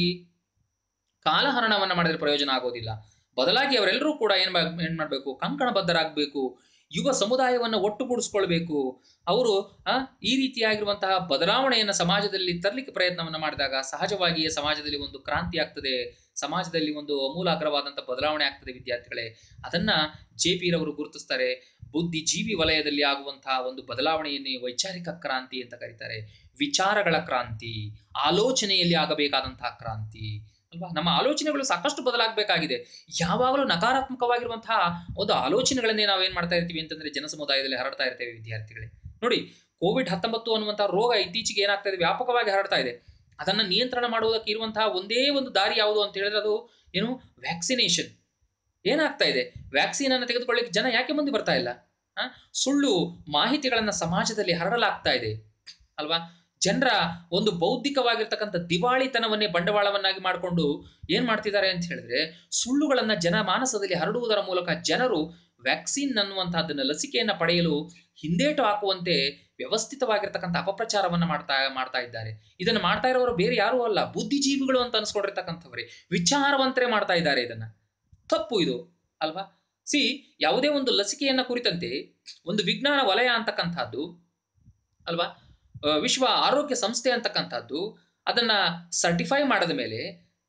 ಕಾಲಹರಣವನ್ನ ಮಾಡಿದ್ರೆ ಪ್ರಯೋಜನ ಆಗೋದಿಲ್ಲ ಬದಲಾಗಿ ಅವರೆಲ್ಲರೂ ಕೂಡ ಏನ್ ಮಾ- ಏನ್ ಮಾಡ್ಬೇಕು ಕಂಕಣಬದ್ಧರಾಗಬೇಕು ಯುವ ಸಮುದಾಯವನ್ನು ಒಟ್ಟುಗೂಡಿಸ್ಕೊಳ್ಬೇಕು ಅವರು ಆ, ಈ ರೀತಿಯಾಗಿರುವಂತಹ ಬದಲಾವಣೆಯನ್ನು ಸಮಾಜದಲ್ಲಿ ತರಲಿಕ್ಕೆ ಪ್ರಯತ್ನವನ್ನು ಮಾಡಿದಾಗ ಸಹಜವಾಗಿಯೇ ಸಮಾಜದಲ್ಲಿ ಒಂದು ಕ್ರಾಂತಿ ಆಗ್ತದೆ ಸಮಾಜದಲ್ಲಿ ಒಂದು ಅಮೂಲಾಗ್ರವಾದಂತಹ ಬದಲಾವಣೆ ಆಗ್ತದೆ ವಿದ್ಯಾರ್ಥಿಗಳೇ ಅದನ್ನ ಜೆ ಪಿ ರವರು ಗುರುತಿಸ್ತಾರೆ ಬುದ್ಧಿಜೀವಿ ವಲಯದಲ್ಲಿ ಆಗುವಂತಹ ಒಂದು ಬದಲಾವಣೆಯನ್ನೇ ವೈಚಾರಿಕ ಕ್ರಾಂತಿ ಅಂತ ಕರೀತಾರೆ ವಿಚಾರಗಳ ಕ್ರಾಂತಿ ಆಲೋಚನೆಯಲ್ಲಿ ಆಗಬೇಕಾದಂತಹ ಕ್ರಾಂತಿ ಅಲ್ವಾ ನಮ್ಮ ಆಲೋಚನೆಗಳು ಸಾಕಷ್ಟು ಬದಲಾಗಬೇಕಾಗಿದೆ ಯಾವಾಗಲೂ ನಕಾರಾತ್ಮಕವಾಗಿರುವಂತಹ ಒಂದು ಆಲೋಚನೆಗಳನ್ನೇ ನಾವೇನ್ ಮಾಡ್ತಾ ಇರ್ತೀವಿ ಅಂತಂದ್ರೆ ಜನ ಸಮುದಾಯದಲ್ಲಿ ಹರಡ್ತಾ ಇರ್ತೇವೆ ವಿದ್ಯಾರ್ಥಿಗಳೇ ನೋಡಿ ಕೋವಿಡ್ ಹತ್ತೊಂಬತ್ತು ಅನ್ನುವಂತಹ ರೋಗ ಇತ್ತೀಚೆಗೆ ಏನಾಗ್ತಾ ಇದೆ ವ್ಯಾಪಕವಾಗಿ ಹರಡ್ತಾ ಇದೆ ಅದನ್ನ ನಿಯಂತ್ರಣ ಮಾಡುವುದಕ್ಕೆ ಇರುವಂತಹ ಒಂದೇ ಒಂದು ದಾರಿ ಯಾವುದು ಅಂತ ಹೇಳಿದ್ರೆ ಅದು ಏನು ವ್ಯಾಕ್ಸಿನೇಷನ್ ಏನಾಗ್ತಾ ಇದೆ ವ್ಯಾಕ್ಸಿನ್ ಅನ್ನು ತೆಗೆದುಕೊಳ್ಳಿಕ್ಕೆ ಜನ ಯಾಕೆ ಮುಂದೆ ಬರ್ತಾ ಇಲ್ಲ ಆ? ಸುಳ್ಳು ಮಾಹಿತಿಗಳನ್ನ ಸಮಾಜದಲ್ಲಿ ಹರಡಲಾಗ್ತಾ ಇದೆ ಅಲ್ವಾ ಜನರ ಒಂದು ಬೌದ್ಧಿಕವಾಗಿರ್ತಕ್ಕಂಥ ದಿವಾಳಿತನವನ್ನೇ ಬಂಡವಾಳವನ್ನಾಗಿ ಮಾಡಿಕೊಂಡು ಏನ್ ಮಾಡ್ತಿದ್ದಾರೆ ಅಂತ ಹೇಳಿದ್ರೆ ಸುಳ್ಳುಗಳನ್ನ ಜನ ಮಾನಸದಲ್ಲಿ ಹರಡುವುದರ ಮೂಲಕ ಜನರು ವ್ಯಾಕ್ಸಿನ್ ಅನ್ನುವಂತಹದ್ದನ್ನ ಲಸಿಕೆಯನ್ನ ಪಡೆಯಲು ಹಿಂದೇಟು ಹಾಕುವಂತೆ ವ್ಯವಸ್ಥಿತವಾಗಿರ್ತಕ್ಕಂಥ ಅಪಪ್ರಚಾರವನ್ನ ಮಾಡ್ತಾ ಮಾಡ್ತಾ ಇದ್ದಾರೆ ಇದನ್ನ ಮಾಡ್ತಾ ಇರೋರು ಬೇರೆ ಯಾರೂ ಅಲ್ಲ ಬುದ್ಧಿಜೀವಿಗಳು ಅಂತ ಅನ್ಸ್ಕೊಂಡಿರ್ತಕ್ಕಂಥವ್ರೆ ವಿಚಾರವಂತರೇ ಮಾಡ್ತಾ ಇದ್ದಾರೆ ಇದನ್ನ ತಪ್ಪು ಇದು ಅಲ್ವಾ ಸಿ ಯಾವುದೇ ಒಂದು ಲಸಿಕೆಯನ್ನ ಕುರಿತಂತೆ ಒಂದು ವಿಜ್ಞಾನ ವಲಯ ಅಂತಕ್ಕಂಥದ್ದು ಅಲ್ವಾ ಆ, ವಿಶ್ವ ಆರೋಗ್ಯ ಸಂಸ್ಥೆ ಅಂತಕ್ಕಂಥದ್ದು ಅದನ್ನ ಸರ್ಟಿಫೈ ಮಾಡದ ಮೇಲೆ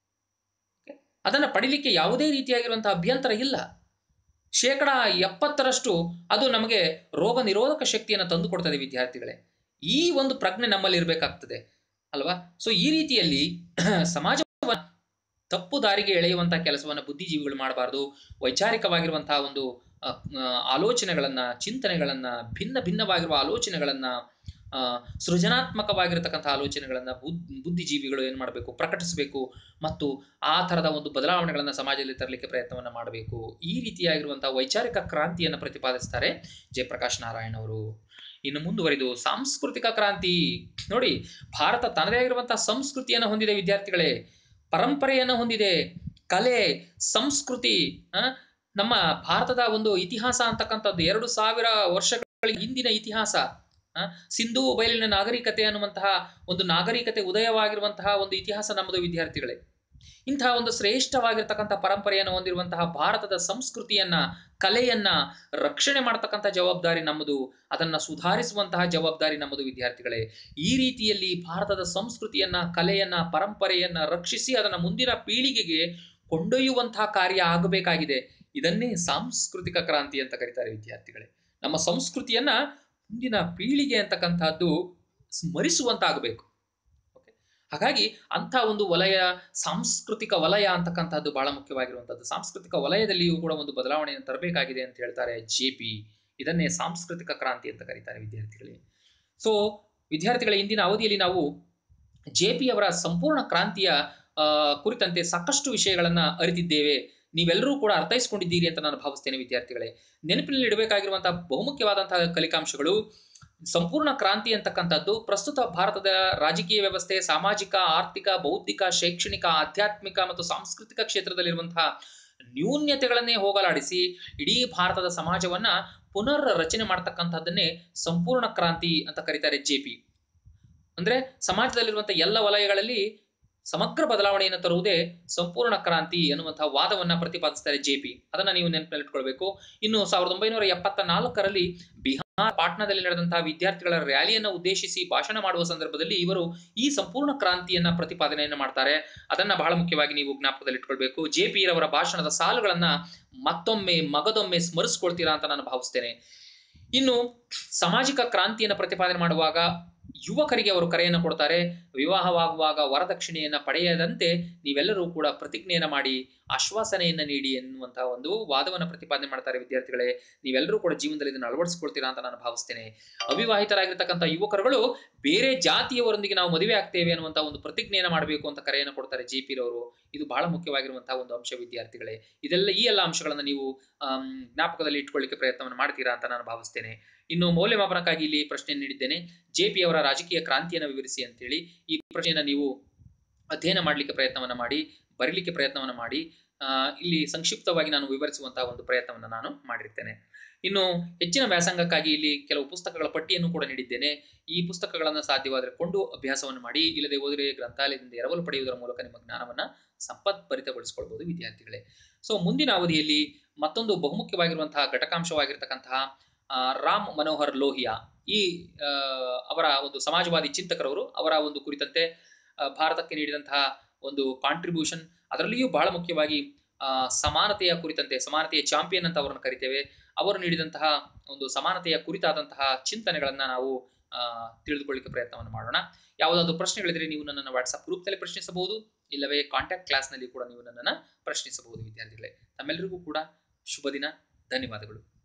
ಅದನ್ನ ಪಡಿಲಿಕ್ಕೆ ಯಾವುದೇ ರೀತಿಯಾಗಿರುವಂತಹ ಅಭ್ಯಂತರ ಇಲ್ಲ ಶೇಕಡ ಎಪ್ಪತ್ತರಷ್ಟು ಅದು ನಮಗೆ ರೋಗ ನಿರೋಧಕ ಶಕ್ತಿಯನ್ನು ತಂದು ಕೊಡ್ತದೆ ವಿದ್ಯಾರ್ಥಿಗಳೇ ಈ ಒಂದು ಪ್ರಜ್ಞೆ ನಮ್ಮಲ್ಲಿ ಇರಬೇಕಾಗ್ತದೆ ಅಲ್ವಾ ಸೊ ಈ ರೀತಿಯಲ್ಲಿ ಸಮಾಜ ತಪ್ಪು ದಾರಿಗೆ ಎಳೆಯುವಂತಹ ಕೆಲಸವನ್ನು ಬುದ್ಧಿಜೀವಿಗಳು ಮಾಡಬಾರದು ವೈಚಾರಿಕವಾಗಿರುವಂತಹ ಒಂದು ಆ, ಆ, ಆಲೋಚನೆಗಳನ್ನ ಚಿಂತನೆಗಳನ್ನ ಭಿನ್ನ ಭಿನ್ನವಾಗಿರುವ ಆಲೋಚನೆಗಳನ್ನ ಆ, ಸೃಜನಾತ್ಮಕವಾಗಿರತಕ್ಕಂಥ ಆಲೋಚನೆಗಳನ್ನ ಬುದ್ ಬುದ್ಧಿಜೀವಿಗಳು ಏನು ಮಾಡಬೇಕು ಪ್ರಕಟಿಸಬೇಕು ಮತ್ತು ಆ ಥರದ ಒಂದು ಬದಲಾವಣೆಗಳನ್ನ ಸಮಾಜದಲ್ಲಿ ತರಲಿಕ್ಕೆ ಪ್ರಯತ್ನವನ್ನ ಮಾಡಬೇಕು ಈ ರೀತಿಯಾಗಿರುವಂತಹ ವೈಚಾರಿಕ ಕ್ರಾಂತಿಯನ್ನು ಪ್ರತಿಪಾದಿಸ್ತಾರೆ ಜಯಪ್ರಕಾಶ್ ನಾರಾಯಣ್ ಅವರು ಇನ್ನು ಮುಂದುವರಿದು ಸಾಂಸ್ಕೃತಿಕ ಕ್ರಾಂತಿ ನೋಡಿ ಭಾರತ ತನ್ನದೇ ಆಗಿರುವಂತಹ ಸಂಸ್ಕೃತಿಯನ್ನು ಹೊಂದಿದೆ ವಿದ್ಯಾರ್ಥಿಗಳೇ ಪರಂಪರೆಯನ್ನು ಹೊಂದಿದೆ ಕಲೆ ಸಂಸ್ಕೃತಿ ಆ, ನಮ್ಮ ಭಾರತದ ಒಂದು ಇತಿಹಾಸ ಅಂತಕ್ಕಂಥದ್ದು ಎರಡು ಸಾವಿರ ವರ್ಷಗಳ ಹಿಂದಿನ ಇತಿಹಾಸ ಆ, ಸಿಂಧೂ ಬಯಲಿನ ನಾಗರಿಕತೆ ಅನ್ನುವಂತಹ ಒಂದು ನಾಗರಿಕತೆ ಉದಯವಾಗಿರುವಂತಹ ಒಂದು ಇತಿಹಾಸ ನಮ್ಮದು ವಿದ್ಯಾರ್ಥಿಗಳೇ ಇಂತಹ ಒಂದು ಶ್ರೇಷ್ಠವಾಗಿರ್ತಕ್ಕಂಥ ಪರಂಪರೆಯನ್ನು ಹೊಂದಿರುವಂತಹ ಭಾರತದ ಸಂಸ್ಕೃತಿಯನ್ನ ಕಲೆಯನ್ನ ರಕ್ಷಣೆ ಮಾಡತಕ್ಕಂಥ ಜವಾಬ್ದಾರಿ ನಮ್ಮದು ಅದನ್ನ ಸುಧಾರಿಸುವಂತಹ ಜವಾಬ್ದಾರಿ ನಮ್ಮದು ವಿದ್ಯಾರ್ಥಿಗಳೇ ಈ ರೀತಿಯಲ್ಲಿ ಭಾರತದ ಸಂಸ್ಕೃತಿಯನ್ನ ಕಲೆಯನ್ನ ಪರಂಪರೆಯನ್ನ ರಕ್ಷಿಸಿ ಅದನ್ನ ಮುಂದಿನ ಪೀಳಿಗೆಗೆ ಕೊಂಡೊಯ್ಯುವಂತಹ ಕಾರ್ಯ ಆಗಬೇಕಾಗಿದೆ ಇದನ್ನೇ ಸಾಂಸ್ಕೃತಿಕ ಕ್ರಾಂತಿ ಅಂತ ಕರೀತಾರೆ ವಿದ್ಯಾರ್ಥಿಗಳೇ ನಮ್ಮ ಸಂಸ್ಕೃತಿಯನ್ನ ಮುಂದಿನ ಪೀಳಿಗೆ ಅಂತಕ್ಕಂಥದ್ದು ಸ್ಮರಿಸುವಂತಾಗಬೇಕು ಹಾಗಾಗಿ ಅಂಥ ಒಂದು ವಲಯ ಸಾಂಸ್ಕೃತಿಕ ವಲಯ ಅಂತಕ್ಕಂಥದ್ದು ಬಹಳ ಮುಖ್ಯವಾಗಿರುವಂಥದ್ದು ಸಾಂಸ್ಕೃತಿಕ ವಲಯದಲ್ಲಿಯೂ ಕೂಡ ಒಂದು ಬದಲಾವಣೆಯನ್ನು ತರಬೇಕಾಗಿದೆ ಅಂತ ಹೇಳ್ತಾರೆ ಜೆ ಪಿ ಇದನ್ನೇ ಸಾಂಸ್ಕೃತಿಕ ಕ್ರಾಂತಿ ಅಂತ ಕರೀತಾರೆ ವಿದ್ಯಾರ್ಥಿಗಳಿಗೆ ಸೊ ವಿದ್ಯಾರ್ಥಿಗಳ ಇಂದಿನ ಅವಧಿಯಲ್ಲಿ ನಾವು ಜೆ ಪಿ ಅವರ ಸಂಪೂರ್ಣ ಕ್ರಾಂತಿಯ ಆ, ಕುರಿತಂತೆ ಸಾಕಷ್ಟು ವಿಷಯಗಳನ್ನ ಅರಿತಿದ್ದೇವೆ ನೀವೆಲ್ಲರೂ ಕೂಡ ಅರ್ಥೈಸ್ಕೊಂಡಿದ್ದೀರಿ ಅಂತ ನಾನು ಭಾವಿಸ್ತೇನೆ ವಿದ್ಯಾರ್ಥಿಗಳೇ ನೆನಪಿನಲ್ಲಿ ಇಡಬೇಕಾಗಿರುವಂತಹ ಬಹುಮುಖ್ಯವಾದಂತಹ ಕಲಿಕಾಂಶಗಳು ಸಂಪೂರ್ಣ ಕ್ರಾಂತಿ ಅಂತಕ್ಕಂಥದ್ದು ಪ್ರಸ್ತುತ ಭಾರತದ ರಾಜಕೀಯ ವ್ಯವಸ್ಥೆ ಸಾಮಾಜಿಕ ಆರ್ಥಿಕ ಬೌದ್ಧಿಕ ಶೈಕ್ಷಣಿಕ ಆಧ್ಯಾತ್ಮಿಕ ಮತ್ತು ಸಾಂಸ್ಕೃತಿಕ ಕ್ಷೇತ್ರದಲ್ಲಿರುವಂತಹ ನ್ಯೂನ್ಯತೆಗಳನ್ನೇ ಹೋಗಲಾಡಿಸಿ ಇಡೀ ಭಾರತದ ಸಮಾಜವನ್ನ ಪುನರ್ ರಚನೆ ಮಾಡ್ತಕ್ಕಂಥದ್ದನ್ನೇ ಸಂಪೂರ್ಣ ಕ್ರಾಂತಿ ಅಂತ ಕರೀತಾರೆ ಜೆ ಪಿ ಅಂದ್ರೆ ಸಮಾಜದಲ್ಲಿರುವಂತಹ ಎಲ್ಲ ವಲಯಗಳಲ್ಲಿ ಸಮಗ್ರ ಬದಲಾವಣೆಯನ್ನು ತರುವುದೇ ಸಂಪೂರ್ಣ ಕ್ರಾಂತಿ ಎನ್ನುವಂತಹ ವಾದವನ್ನ ಪ್ರತಿಪಾದಿಸ್ತಾರೆ ಜೆ ಪಿ ಅದನ್ನ ನೀವು ನೆನಪಿನಲ್ಲಿಟ್ಕೊಳ್ಬೇಕು ಇನ್ನು ಸಾವಿರದ ಒಂಬೈನೂರ ಎಪ್ಪತ್ತ ನಾಲ್ಕರಲ್ಲಿ ಬಿಹಾರ್ ಪಾಟ್ನಾದಲ್ಲಿ ನಡೆದಂತಹ ವಿದ್ಯಾರ್ಥಿಗಳ ರ್ಯಾಲಿಯನ್ನು ಉದ್ದೇಶಿಸಿ ಭಾಷಣ ಮಾಡುವ ಸಂದರ್ಭದಲ್ಲಿ ಇವರು ಈ ಸಂಪೂರ್ಣ ಕ್ರಾಂತಿಯನ್ನ ಪ್ರತಿಪಾದನೆಯನ್ನು ಮಾಡ್ತಾರೆ ಅದನ್ನ ಬಹಳ ಮುಖ್ಯವಾಗಿ ನೀವು ಜ್ಞಾಪಕದಲ್ಲಿಟ್ಕೊಳ್ಬೇಕು ಜೆ ಪಿ ರವರ ಭಾಷಣದ ಸಾಲುಗಳನ್ನ ಮತ್ತೊಮ್ಮೆ ಮಗದೊಮ್ಮೆ ಸ್ಮರಿಸ್ಕೊಳ್ತೀರಾ ಅಂತ ನಾನು ಭಾವಿಸ್ತೇನೆ ಇನ್ನು ಸಾಮಾಜಿಕ ಕ್ರಾಂತಿಯನ್ನು ಪ್ರತಿಪಾದನೆ ಮಾಡುವಾಗ ಯುವಕರಿಗೆ ಅವರು ಕರೆಯನ್ನು ಕೊಡ್ತಾರೆ ವಿವಾಹವಾಗುವಾಗ ವರದಕ್ಷಿಣೆಯನ್ನ ಪಡೆಯದಂತೆ ನೀವೆಲ್ಲರೂ ಕೂಡ ಪ್ರತಿಜ್ಞೆಯನ್ನ ಮಾಡಿ ಆಶ್ವಾಸನೆಯನ್ನ ನೀಡಿ ಎನ್ನುವಂತಹ ಒಂದು ವಾದವನ್ನು ಪ್ರತಿಪಾದನೆ ಮಾಡ್ತಾರೆ ವಿದ್ಯಾರ್ಥಿಗಳೇ ನೀವೆಲ್ಲರೂ ಕೂಡ ಜೀವನದಲ್ಲಿ ಇದನ್ನು ಅಳವಡಿಸಿಕೊಳ್ತೀರಾ ಅಂತ ನಾನು ಭಾವಿಸ್ತೇನೆ ಅವಿವಾಹಿತರಾಗಿರ್ತಕ್ಕಂಥ ಯುವಕರುಗಳು ಬೇರೆ ಜಾತಿಯವರೊಂದಿಗೆ ನಾವು ಮದುವೆ ಆಗ್ತೇವೆ ಅನ್ನುವಂತಹ ಒಂದು ಪ್ರತಿಜ್ಞೆಯನ್ನು ಮಾಡಬೇಕು ಅಂತ ಕರೆಯನ್ನು ಕೊಡ್ತಾರೆ ಜೆ ಪಿ ರವರು ಇದು ಬಹಳ ಮುಖ್ಯವಾಗಿರುವಂತಹ ಒಂದು ಅಂಶ ವಿದ್ಯಾರ್ಥಿಗಳೇ ಇದೆಲ್ಲ ಈ ಎಲ್ಲ ಅಂಶಗಳನ್ನು ನೀವು ಆಮ್, ಜ್ಞಾಪಕದಲ್ಲಿ ಇಟ್ಕೊಳ್ಳಿಕ್ಕೆ ಪ್ರಯತ್ನವನ್ನು ಮಾಡ್ತೀರಾ ಅಂತ ನಾನು ಭಾವಿಸ್ತೇನೆ ಇನ್ನು ಮೌಲ್ಯಮಾಪನಕ್ಕಾಗಿ ಇಲ್ಲಿ ಪ್ರಶ್ನೆ ನೀಡಿದ್ದೇನೆ ಜೆ ಪಿ ಅವರ ರಾಜಕೀಯ ಕ್ರಾಂತಿಯನ್ನು ವಿವರಿಸಿ ಅಂತೇಳಿ ಈ ಪ್ರಶ್ನೆಯನ್ನು ನೀವು ಅಧ್ಯಯನ ಮಾಡಲಿಕ್ಕೆ ಪ್ರಯತ್ನವನ್ನು ಮಾಡಿ ಬರೀಲಿಕ್ಕೆ ಪ್ರಯತ್ನವನ್ನು ಮಾಡಿ ಆ, ಇಲ್ಲಿ ಸಂಕ್ಷಿಪ್ತವಾಗಿ ನಾನು ವಿವರಿಸುವಂತಹ ಒಂದು ಪ್ರಯತ್ನವನ್ನು ನಾನು ಮಾಡಿರ್ತೇನೆ ಇನ್ನು ಹೆಚ್ಚಿನ ವ್ಯಾಸಂಗಕ್ಕಾಗಿ ಇಲ್ಲಿ ಕೆಲವು ಪುಸ್ತಕಗಳ ಪಟ್ಟಿಯನ್ನು ಕೂಡ ನೀಡಿದ್ದೇನೆ ಈ ಪುಸ್ತಕಗಳನ್ನು ಸಾಧ್ಯವಾದರೆ ಕೊಂಡು ಅಭ್ಯಾಸವನ್ನು ಮಾಡಿ ಇಲ್ಲದೆ ಹೋದರೆ ಗ್ರಂಥಾಲಯದಿಂದ ಎರವಲು ಪಡೆಯುವುದರ ಮೂಲಕ ನಿಮ್ಮ ಜ್ಞಾನವನ್ನು ಸಂಪತ್ಭರಿತಗೊಳಿಸಿಕೊಳ್ಬಹುದು ವಿದ್ಯಾರ್ಥಿಗಳೇ ಸೊ ಮುಂದಿನ ಅವಧಿಯಲ್ಲಿ ಮತ್ತೊಂದು ಬಹುಮುಖ್ಯವಾಗಿರುವಂತಹ ಘಟಕಾಂಶವಾಗಿರ್ತಕ್ಕಂತಹ ಆ, ರಾಮ್ ಮನೋಹರ್ ಲೋಹಿಯಾ ಈ ಆ, ಅವರ ಒಂದು ಸಮಾಜವಾದಿ ಚಿಂತಕರವರು ಅವರ ಒಂದು ಕುರಿತಂತೆ ಆ, ಭಾರತಕ್ಕೆ ನೀಡಿದಂತಹ ಒಂದು ಕಾಂಟ್ರಿಬ್ಯೂಷನ್ ಅದರಲ್ಲಿಯೂ ಬಹಳ ಮುಖ್ಯವಾಗಿ ಆ, ಸಮಾನತೆಯ ಕುರಿತಂತೆ ಸಮಾನತೆಯ ಚಾಂಪಿಯನ್ ಅಂತ ಅವರನ್ನು ಕರಿತೇವೆ ಅವರು ನೀಡಿದಂತಹ ಒಂದು ಸಮಾನತೆಯ ಕುರಿತಾದಂತಹ ಚಿಂತನೆಗಳನ್ನ ನಾವು ಆ, ತಿಳಿದುಕೊಳ್ಳಿಕ್ಕೆ ಪ್ರಯತ್ನವನ್ನು ಮಾಡೋಣ ಯಾವುದಾದ್ರು ಪ್ರಶ್ನೆಗಳಿದ್ರೆ ನೀವು ನನ್ನನ್ನು ವಾಟ್ಸ್ಆಪ್ ಗ್ರೂಪ್ನಲ್ಲಿ ಪ್ರಶ್ನಿಸಬಹುದು ಇಲ್ಲವೇ ಕಾಂಟ್ಯಾಕ್ಟ್ ಕ್ಲಾಸ್ನಲ್ಲಿ ಕೂಡ ನೀವು ನನ್ನನ್ನು ಪ್ರಶ್ನಿಸಬಹುದು ವಿದ್ಯಾರ್ಥಿಗಳೇ ತಮ್ಮೆಲ್ಲರಿಗೂ ಕೂಡ ಶುಭ ದಿನ ಧನ್ಯವಾದಗಳು